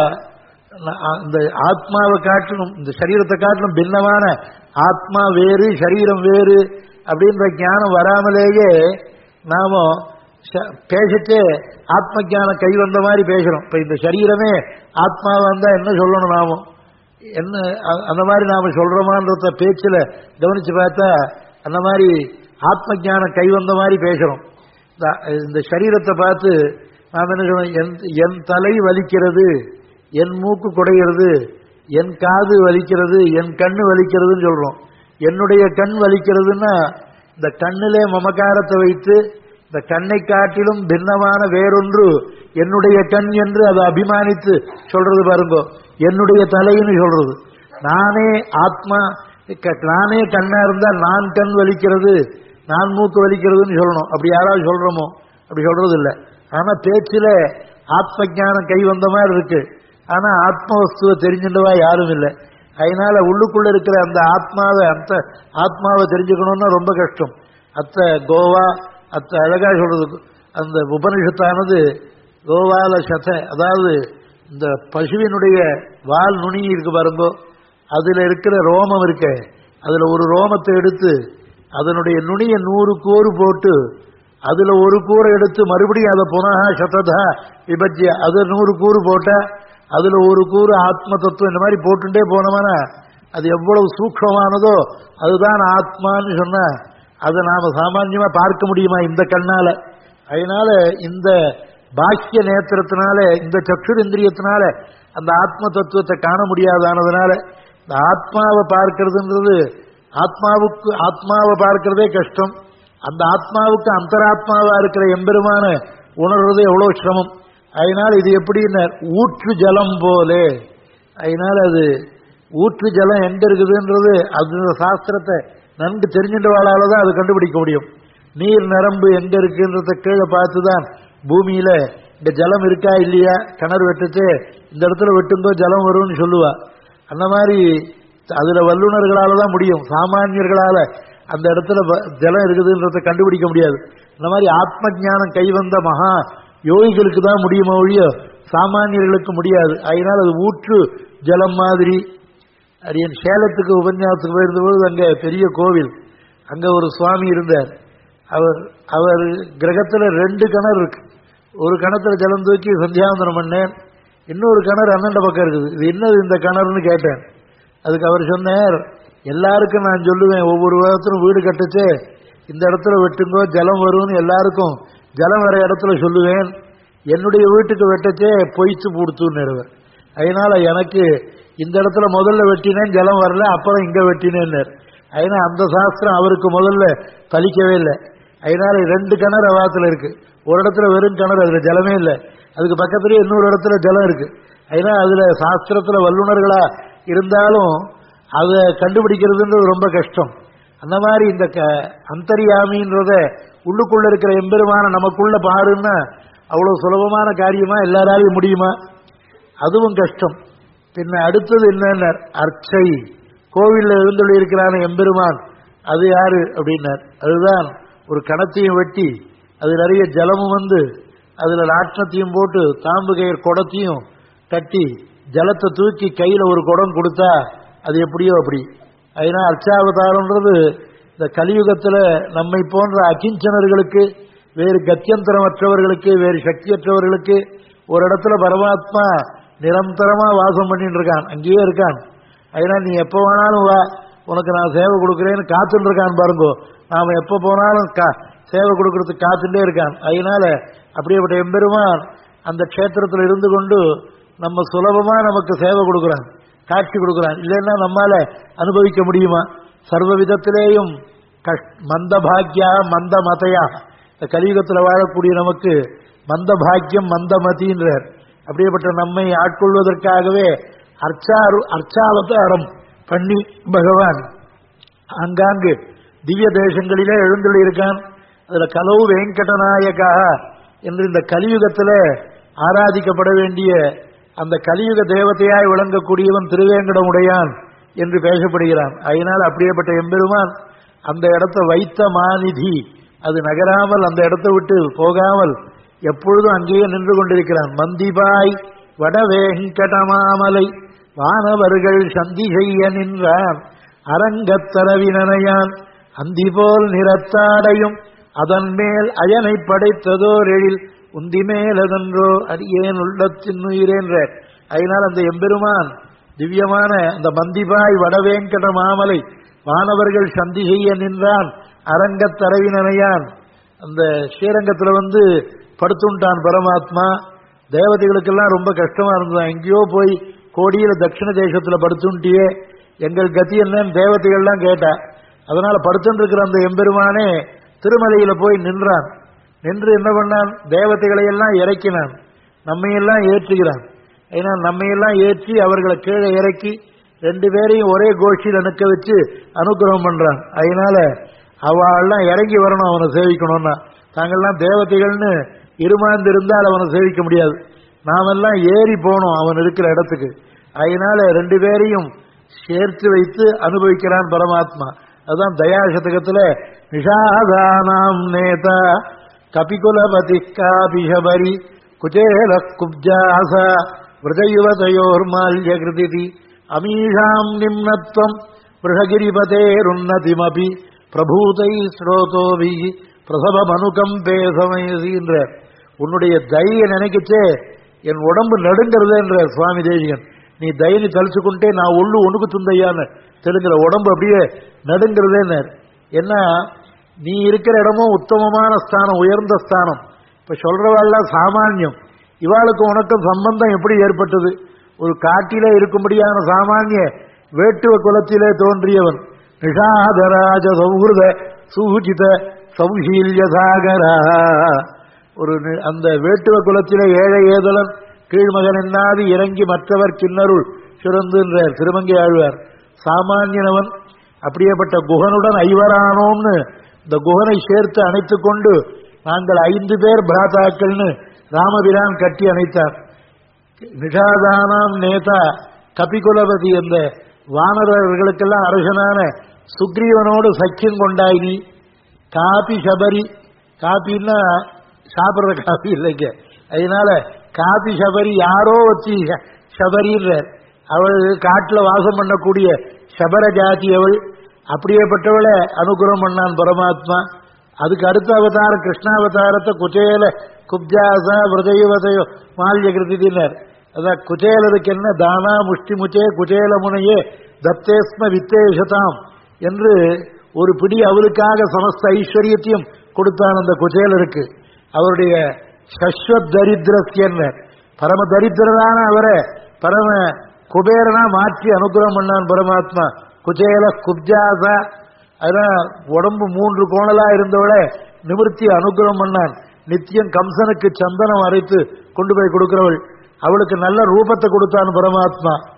இந்த ஆத்மாவை காட்டணும் இந்த சரீரத்தை காட்டணும் பின்னமான ஆத்மா வேறு சரீரம் வேறு அப்படின்ற ஞானம் வராமலேயே நாம பேசிட்டு ஆத்ம ஜானம் கை வந்த மாதிரி பேசுறோம் இப்ப இந்த சரீரமே ஆத்மாவா இருந்தா என்ன சொல்லணும் நாம என்ன அந்த மாதிரி நாம சொல்றோமான்றத பேச்சுல கவனிச்சு பார்த்தா அந்த மாதிரி ஆத்ம ஜானம் கை வந்த மாதிரி பேசுறோம் இந்த சரீரத்தை பார்த்து நாம் என்ன சொல்றோம் என் தலை வலிக்கிறது என் மூக்கு குடைகிறது என் காது வலிக்கிறது என் கண்ணு வலிக்கிறதுன்னு சொல்றோம் என்னுடைய கண் வலிக்கிறதுன்னா இந்த கண்ணிலே மமக்காரத்தை வைத்து இந்த கண்ணை காட்டிலும் பின்னமான வேறொன்று என்னுடைய கண் என்று அதை அபிமானித்து சொல்றது பாருங்க என்னுடைய தலைன்னு சொல்றது நானே ஆத்மா நானே கண்ணா இருந்தா நான் கண் வலிக்கிறது நான் மூக்கு வலிக்கிறதுன்னு சொல்லணும் அப்படி யாராவது சொல்றோமோ அப்படி சொல்றது இல்லை ஆனா பேச்சில ஆத்ம ஜானம் கை வந்த மாதிரி இருக்கு ஆனா ஆத்ம வஸ்துவை தெரிஞ்சின்றவா யாரும் இல்லை அதனால உள்ளுக்குள்ள இருக்கிற அந்த ஆத்மாவை அந்த ஆத்மாவை தெரிஞ்சுக்கணும்னா ரொம்ப கஷ்டம் அத்த கோவா அத்த அழகா சொல்றது அந்த உபனிஷத்தானது கோவால சத அதாவது இந்த பசுவினுடைய வால் நுனி இருக்கு பாருங்கோ அதுல இருக்கிற ரோமம் இருக்க அதுல ஒரு ரோமத்தை எடுத்து அதனுடைய நுனிய நூறு கூறு போட்டு அதுல ஒரு கூரை எடுத்து மறுபடியும் அதை புனகா சததா விபஜ்ய அது நூறு கூறு போட்டா அதுல ஒரு கூறு ஆத்ம தத்துவம் இந்த மாதிரி போட்டுட்டே போனோம்னா அது எவ்வளவு சூக்ஷமானதோ அதுதான் ஆத்மான்னு சொன்னா அதை நாம சாமான்யமா பார்க்க முடியுமா இந்த கண்ணால அதனால இந்த பாக்கிய நேத்திரத்தினால இந்த சக்ஷுரேந்திரியத்தினால அந்த ஆத்ம தத்துவத்தை காண முடியாதானதுனால இந்த ஆத்மாவை பார்க்கறதுன்றது ஆத்மாவுக்கு ஆத்மாவை பார்க்கறதே கஷ்டம் அந்த ஆத்மாவுக்கு அந்தராத்மாவா இருக்கிற எம்பெருமான உணர்றது எவ்வளவு சிரமம் அதனால இது எப்படின்னா ஊற்று ஜலம் போலே அதனால அது ஊற்று ஜலம் எங்க இருக்குதுன்றது அது சாஸ்திரத்தை நன்கு தெரிஞ்சின்றவாளால தான் அது கண்டுபிடிக்க முடியும் நீர் நரம்பு எங்க இருக்குன்றத கீழே பார்த்து தான் பூமியில இந்த ஜலம் இருக்கா இல்லையா கிணறு வெட்டுச்சு இந்த இடத்துல வெட்டுங்கோ ஜலம் வரும்னு சொல்லுவா அந்த மாதிரி அதுல வல்லுநர்களால தான் முடியும் சாமானியர்களால அந்த இடத்துல ஜலம் இருக்குதுன்றத கண்டுபிடிக்க முடியாது இந்த மாதிரி ஆத்ம ஜானம் கைவந்த மகா யோகிகளுக்கு தான் முடியுமோ ஒழிய சாமானியர்களுக்கு முடியாது அதனால அது ஊற்று ஜலம் மாதிரி அது என் சேலத்துக்கு உபன்யாசத்துக்கு போயிருந்தபோது அங்க பெரிய கோவில் அங்க ஒரு சுவாமி இருந்தார் அவர் அவர் கிரகத்துல ரெண்டு கிணறு இருக்கு ஒரு கிணத்துல ஜலம் தூக்கி சந்தியாவந்தனம் பண்ணேன் இன்னொரு கிணறு அண்ணண்ட பக்கம் இருக்குது இது என்னது இந்த கிணறுன்னு கேட்டேன் அதுக்கு அவர் சொன்னார் எல்லாருக்கும் நான் சொல்லுவேன் ஒவ்வொரு விதத்திலும் வீடு கட்டுச்சு இந்த இடத்துல வெட்டுங்கோ ஜலம் வரும்னு எல்லாருக்கும் ஜலம் வர இடத்துல சொல்லுவேன் என்னுடைய வீட்டுக்கு வெட்டச்சே பொய்த்து போடுத்துன்னு அதனால எனக்கு இந்த இடத்துல முதல்ல வெட்டினேன் ஜலம் வரல அப்புறம் இங்க வெட்டினேன் அதனால அந்த சாஸ்திரம் அவருக்கு முதல்ல பலிக்கவே இல்லை அதனால ரெண்டு கிணறு அவாத்துல இருக்கு ஒரு இடத்துல வெறும் கிணறு அதுல ஜலமே இல்லை அதுக்கு பக்கத்துலயே இன்னொரு இடத்துல ஜலம் இருக்கு அதனால அதுல சாஸ்திரத்துல வல்லுநர்களா இருந்தாலும் அதை கண்டுபிடிக்கிறதுன்றது ரொம்ப கஷ்டம் அந்த மாதிரி இந்த க அந்தரியாமின்றத உள்ளுக்குள்ள இருக்கிற எம்பெருமான நமக்குள்ள பாருன்னா அவ்வளவு சுலபமான காரியமா எல்லாராலையும் முடியுமா அதுவும் கஷ்டம் பின்ன அடுத்தது என்னன்னா அர்ச்சை கோவில்ல எழுந்துள்ள இருக்கிறான எம்பெருமான் அது யாரு அப்படின்னார் அதுதான் ஒரு கணத்தையும் வெட்டி அது நிறைய ஜலமும் வந்து அதுல லாட்சத்தையும் போட்டு தாம்பு கயிறு குடத்தையும் கட்டி ஜலத்தை தூக்கி கையில ஒரு குடம் கொடுத்தா அது எப்படியோ அப்படி அதனால் அர்ச்சாவதாரம்ன்றது இந்த கலியுகத்துல நம்மை போன்ற அகிஞ்சனர்களுக்கு வேறு கத்தியந்தரமற்றவர்களுக்கு வேறு சக்தியற்றவர்களுக்கு ஒரு இடத்துல பரமாத்மா நிரந்தரமா வாசம் பண்ணிட்டு இருக்கான் அங்கேயே இருக்கான் அதனால் நீ எப்போ வேணாலும் வா உனக்கு நான் சேவை கொடுக்குறேன்னு காத்துட்டு இருக்கான் பாருங்க நாம எப்போ போனாலும் கா- சேவை கொடுக்கறதுக்கு காத்துட்டே இருக்கான் அதனால அப்படியேப்பட்ட எம்பெருமான் அந்த க்ஷேத்திரத்தில் இருந்து கொண்டு நம்ம சுலபமா நமக்கு சேவை கொடுக்குறான் காட்சி கொடுக்குறான் இல்லைன்னா நம்மால அனுபவிக்க முடியுமா சர்வ விதத்திலேயும் கஷ்- மந்த பாக்கியா மந்த மதையா இந்த கலியுகத்தில் வாழக்கூடிய நமக்கு மந்த பாக்கியம் மந்த மதின்றார் அப்படியேப்பட்ட நம்மை ஆட்கொள்வதற்காகவே அர்ச்சாரு அர்ச்சாவதாரம் பண்ணி பகவான் ஆங்காங்கு திவ்ய தேசங்களிலே எழுந்துள்ள இருக்கான் அதுல கலவு வெங்கடநாயகா என்று இந்த கலியுகத்துல ஆராதிக்கப்பட வேண்டிய அந்த கலியுக தேவதையாய் விளங்கக்கூடியவன் திருவேங்கடமுடையான் என்று பேசப்படுகிறான் அதனால் அப்படியேப்பட்ட எம்பெருமான் அந்த இடத்தை வைத்த மாநிதி அது நகராமல் அந்த இடத்தை விட்டு போகாமல் எப்பொழுதும் அங்கேயே நின்று கொண்டிருக்கிறான் மந்திபாய் வடவேங்கடமாமலை வானவர்கள் சந்தி செய்ய நின்றான் அரங்கத்தரவினனையான் அந்தி போல் நிறத்தாடையும் அதன் மேல் அயனை படைத்ததோர் எழில் உந்தி மேலதன்றோ அடியேன் உள்ளத்தின் உயிரேன்ற அதனால் அந்த எம்பெருமான் திவ்யமான அந்த மந்திபாய் வடவேங்கட மாமலை வானவர்கள் சந்தி செய்ய நின்றான் அரங்கத்தரவினனையான் அந்த ஸ்ரீரங்கத்துல வந்து படுத்துட்டான் பரமாத்மா தேவதைகளுக்கெல்லாம் ரொம்ப கஷ்டமா இருந்தது எங்கேயோ போய் கோடியில தட்சிண தேசத்துல படுத்துட்டியே எங்கள் கதி என்னன்னு தேவதைகள்லாம் கேட்டா அதனால படுத்துட்டு இருக்கிற அந்த எம்பெருமானே திருமலையில போய் நின்றான் நின்று என்ன பண்ணான் தேவதைகளை எல்லாம் இறக்கினான் நம்மையெல்லாம் ஏற்றுகிறான் ஏன்னா நம்மையெல்லாம் ஏற்றி அவர்களை கீழே இறக்கி ரெண்டு பேரையும் ஒரே கோஷ்டியில் நிற்க வச்சு அனுகிரகம் பண்றான் அதனால அவெல்லாம் இறங்கி வரணும் அவனை சேவிக்கணும்னா தாங்கள்லாம் தேவதைகள்னு இருமாந்து இருந்தால் அவனை சேவிக்க முடியாது நாமெல்லாம் ஏறி போனோம் அவன் இருக்கிற இடத்துக்கு அதனால ரெண்டு பேரையும் சேர்த்து வைத்து அனுபவிக்கிறான் பரமாத்மா அதுதான் தயாசதகத்துல நிஷாதானாம் நேதா கபிகுலபதி காபிஷபரி குச்சேல குப்ஜாச விரதயுவதையோர்மால்ய கிருதி அமீஷாம் நிம்னத்வம் பிருஷகிரிபதேருன்னதிமபி பிரபூதை ஸ்ரோதோபி பிரசவமனுகம்பே சமயசின்ற உன்னுடைய தய நினைக்கச்சே என் உடம்பு நடுங்கிறதுன்ற சுவாமி தேசிகன் நீ தயனி தலிச்சுக்கொண்டே நான் ஒள்ளு ஒண்ணுக்கு துந்தையான்னு தெலுங்குற உடம்பு அப்படியே நடுங்கிறதேன்னு என்ன நீ இருக்கிற இடமும் உத்தமமான ஸ்தானம் உயர்ந்த ஸ்தானம் இப்ப சொல்றவாள்லாம் சாமானியம் இவாளுக்கு உனக்கும் சம்பந்தம் எப்படி ஏற்பட்டது ஒரு காட்டிலே இருக்கும்படியான சாமானிய வேட்டுவ குலத்திலே தோன்றியவன் நிஷாதராஜ சௌஹிருத சூச்சித சௌஷீல்ய சாகரா ஒரு நி- அந்த வேட்டுவ குலத்திலே ஏழை ஏதலன் கீழ்மகன் என்னாது இறங்கி மற்றவர் கிண்ணருள் சிறந்துன்றார் திருமங்கை ஆழ்வார் சாமானியனவன் அப்படியேப்பட்ட குகனுடன் ஐவரானோம்னு இந்த குகனை சேர்த்து அணைத்துக் கொண்டு நாங்கள் ஐந்து பேர் பிராதாக்கள்னு ராமபிரான் கட்டி அணைத்தார் நிஷாதானாம் நேதா கபிகுலபதி அந்த வானரர்களுக்கெல்லாம் அரசனான சுக்ரீவனோடு சக்கியம் கொண்டாய் நீ காபி சபரி காபின்னா சாப்பிடுற காபி இல்லைங்க அதனால காபி சபரி யாரோ வச்சு ச- சபரின்றார் அவள் காட்டுல வாசம் பண்ணக்கூடிய சபர ஜாதி அவள் அப்படியேப்பட்டவளை அனுகிரகம் பண்ணான் பரமாத்மா அதுக்கு அடுத்த அவதாரம் கிருஷ்ணாவதாரத்தை குச்சேல குப்ஜாசா விரதயுவதையோ மால்ய கிருதினார் அதான் குச்சேலருக்கு என்ன தானா முஷ்டி முச்சே குச்சேல முனையே தத்தேஸ்ம வித்தேஷதாம் என்று ஒரு பிடி அவளுக்காக சமஸ்த ஐஸ்வர்யத்தையும் கொடுத்தான் அந்த குச்சேலருக்கு அவருடைய சஸ்வத் தரித்திரஸ்யன்ன பரம தரித்திரரான அவரை பரம குபேரனா மாற்றி அனுகிரகம் பண்ணான் பரமாத்மா குச்சேல குப்ஜாசா அதான் உடம்பு மூன்று கோணலா இருந்தவளை நிமிர்த்தி அனுகிரகம் பண்ணான் நித்தியம் கம்சனுக்கு சந்தனம் அரைத்து கொண்டு போய் கொடுக்கிறவள் அவளுக்கு நல்ல ரூபத்தை கொடுத்தான் பரமாத்மா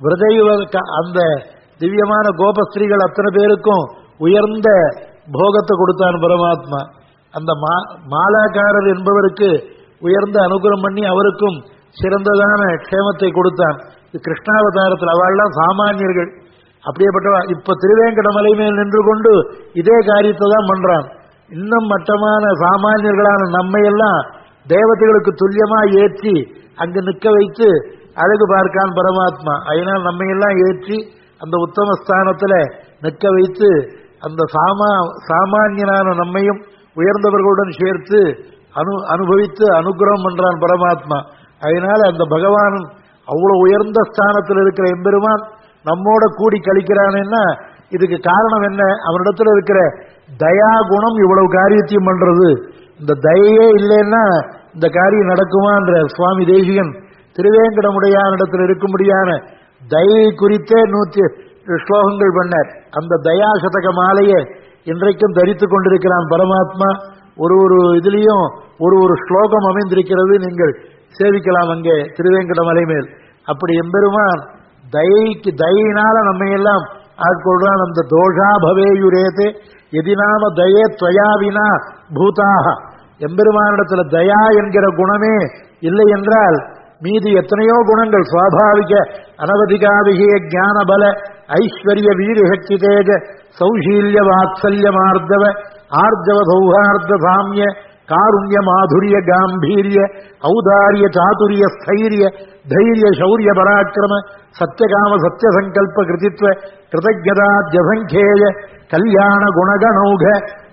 விரதைவ அந்த திவ்யமான கோபஸ்திரீகள் அத்தனை பேருக்கும் உயர்ந்த போகத்தை கொடுத்தான் பரமாத்மா அந்த மா- மாலாக்காரர் என்பவருக்கு உயர்ந்த அனுகிரகம் பண்ணி அவருக்கும் சிறந்ததான க்ஷேமத்தை கொடுத்தான் இது கிருஷ்ணாவதாரத்தில் அவள்லாம் சாமானியர்கள் அப்படியேப்பட்ட இப்ப திருவேங்கடமலை மேல் நின்று கொண்டு இதே காரியத்தை தான் பண்றான் இன்னும் மட்டமான சாமானியர்களான நம்மையெல்லாம் தேவதைகளுக்கு துல்லியமா ஏற்றி அங்கு நிற்க வைத்து அழகு பார்க்கான் பரமாத்மா அதனால் நம்மையெல்லாம் ஏற்றி அந்த உத்தம ஸ்தானத்துல நிற்க வைத்து அந்த சாமா சாமானியனான நம்மையும் உயர்ந்தவர்களுடன் சேர்த்து அனு அனுபவித்து அனுகிரகம் பண்றான் பரமாத்மா அதனால அந்த பகவான் அவ்வளவு உயர்ந்த ஸ்தானத்தில் இருக்கிற எம்பெருமான் நம்மோட கூடி கழிக்கிறானேன்னா இதுக்கு காரணம் என்ன அவனிடத்துல இருக்கிற தயா குணம் இவ்வளவு காரியத்தையும் பண்றது இந்த தயையே இல்லைன்னா இந்த காரியம் நடக்குமான்ற சுவாமி தேசிகன் திருவேங்கடமுடையானிடத்தில் இருக்கும்படியான தயை குறித்தே நூத்தி ஸ்லோகங்கள் பண்ணார் அந்த தயா சதக மாலையை இன்றைக்கும் தரித்துக் கொண்டிருக்கிறான் பரமாத்மா ஒரு ஒரு இதுலயும் ஒரு ஒரு ஸ்லோகம் அமைந்திருக்கிறது நீங்கள் சேவிக்கலாம் அங்கே திருவேங்கடமலை மேல் அப்படி எம்பெருமான் தயைக்கு தயினால நம்ம எல்லாம் ஆட்கொள்றான் அந்த தோஷா பவேயுரேதே எதினாம தயே துவயாவினா பூதாக எம்பெருமானிடத்துல தயா என்கிற குணமே இல்லை என்றால் மீதி எத்தனையோ குணங்கள் சுவாபாவிக அனவதிகாவிகிய ஞான பல ஐஸ்வர்ய வீரசக்தி தேஜ சௌஷீல்ய வாத்சல்ய மார்தவ ஆர்ஜவ சௌஹார்த சாமிய காருண்ய மாதுரிய காம்பீரிய ஔதாரிய சாதுரிய ஸ்தைரிய தைரிய சௌரிய பராக்கிரம சத்தியகாம சத்திய சங்கல்ப கிருதித்வ கிருதஜதா ஜசங்கேய கல்யாண குணகணௌக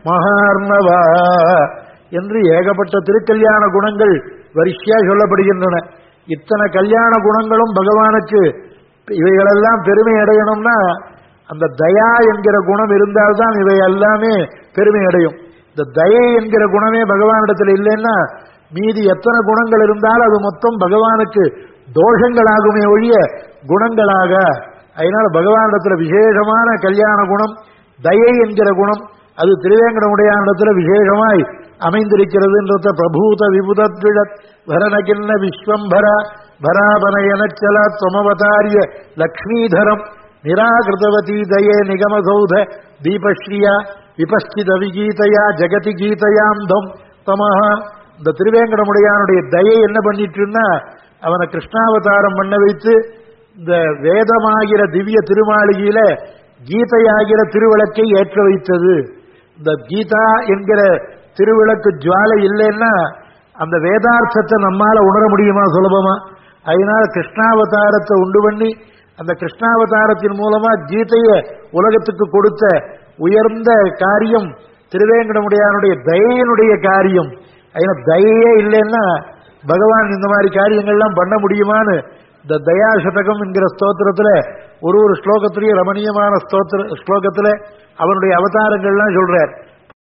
மகார்ணவா என்று ஏகப்பட்ட திருக்கல்யாண குணங்கள் வரிசையா சொல்லப்படுகின்றன இத்தனை கல்யாண குணங்களும் பகவானுக்கு இவைகளெல்லாம் பெருமை அடையணும்னா அந்த தயா என்கிற குணம் இருந்தால்தான் இவை எல்லாமே பெருமை அடையும் இந்த தயை என்கிற குணமே பகவானிடத்தில் இல்லைன்னா மீதி எத்தனை குணங்கள் இருந்தாலும் அது மொத்தம் பகவானுக்கு தோஷங்களாகுமே ஒழிய குணங்களாக அதனால பகவானிடத்துல விசேஷமான கல்யாண குணம் தயை என்கிற குணம் அது திருவேங்கடமுடையானிடத்துல விசேஷமாய் அமைந்திருக்கிறதுன்றத பிரபூத விபுதத்விழத் வரனகின்ன விஸ்வம்பர பராபனயனச்சல துவமவதாரிய லக்ஷ்மீதரம் நிராகிருதவதி தயே நிகமசௌத தீபஸ்ரீயா விபஸ்தித விகீதையா ஜெகதி கீதையாந்தம் தமஹா இந்த திருவேங்கடமுடையானுடைய தயை என்ன பண்ணிட்டுன்னா அவனை கிருஷ்ணாவதாரம் பண்ண வைத்து இந்த வேதமாகிற திவ்ய திருமாளிகையில கீதையாகிற திருவிளக்கை ஏற்ற வைத்தது இந்த கீதா என்கிற திருவிளக்கு ஜுவாலை இல்லைன்னா அந்த வேதார்த்தத்தை நம்மால உணர முடியுமா சுலபமா அதனால கிருஷ்ணாவதாரத்தை உண்டு பண்ணி அந்த கிருஷ்ணாவதாரத்தின் மூலமா கீதையை உலகத்துக்கு கொடுத்த உயர்ந்த காரியம் திருவேங்கடமுடையானுடைய தயையினுடைய காரியம் அதனால தயையே இல்லைன்னா பகவான் இந்த மாதிரி காரியங்கள்லாம் பண்ண முடியுமான்னு இந்த தயா சதகம் என்கிற ஸ்தோத்திரத்துல ஒரு ஒரு ஸ்லோகத்திலேயே ரமணீயமான ஸ்தோத்திர ஸ்லோகத்துல அவனுடைய அவதாரங்கள்லாம் சொல்றார்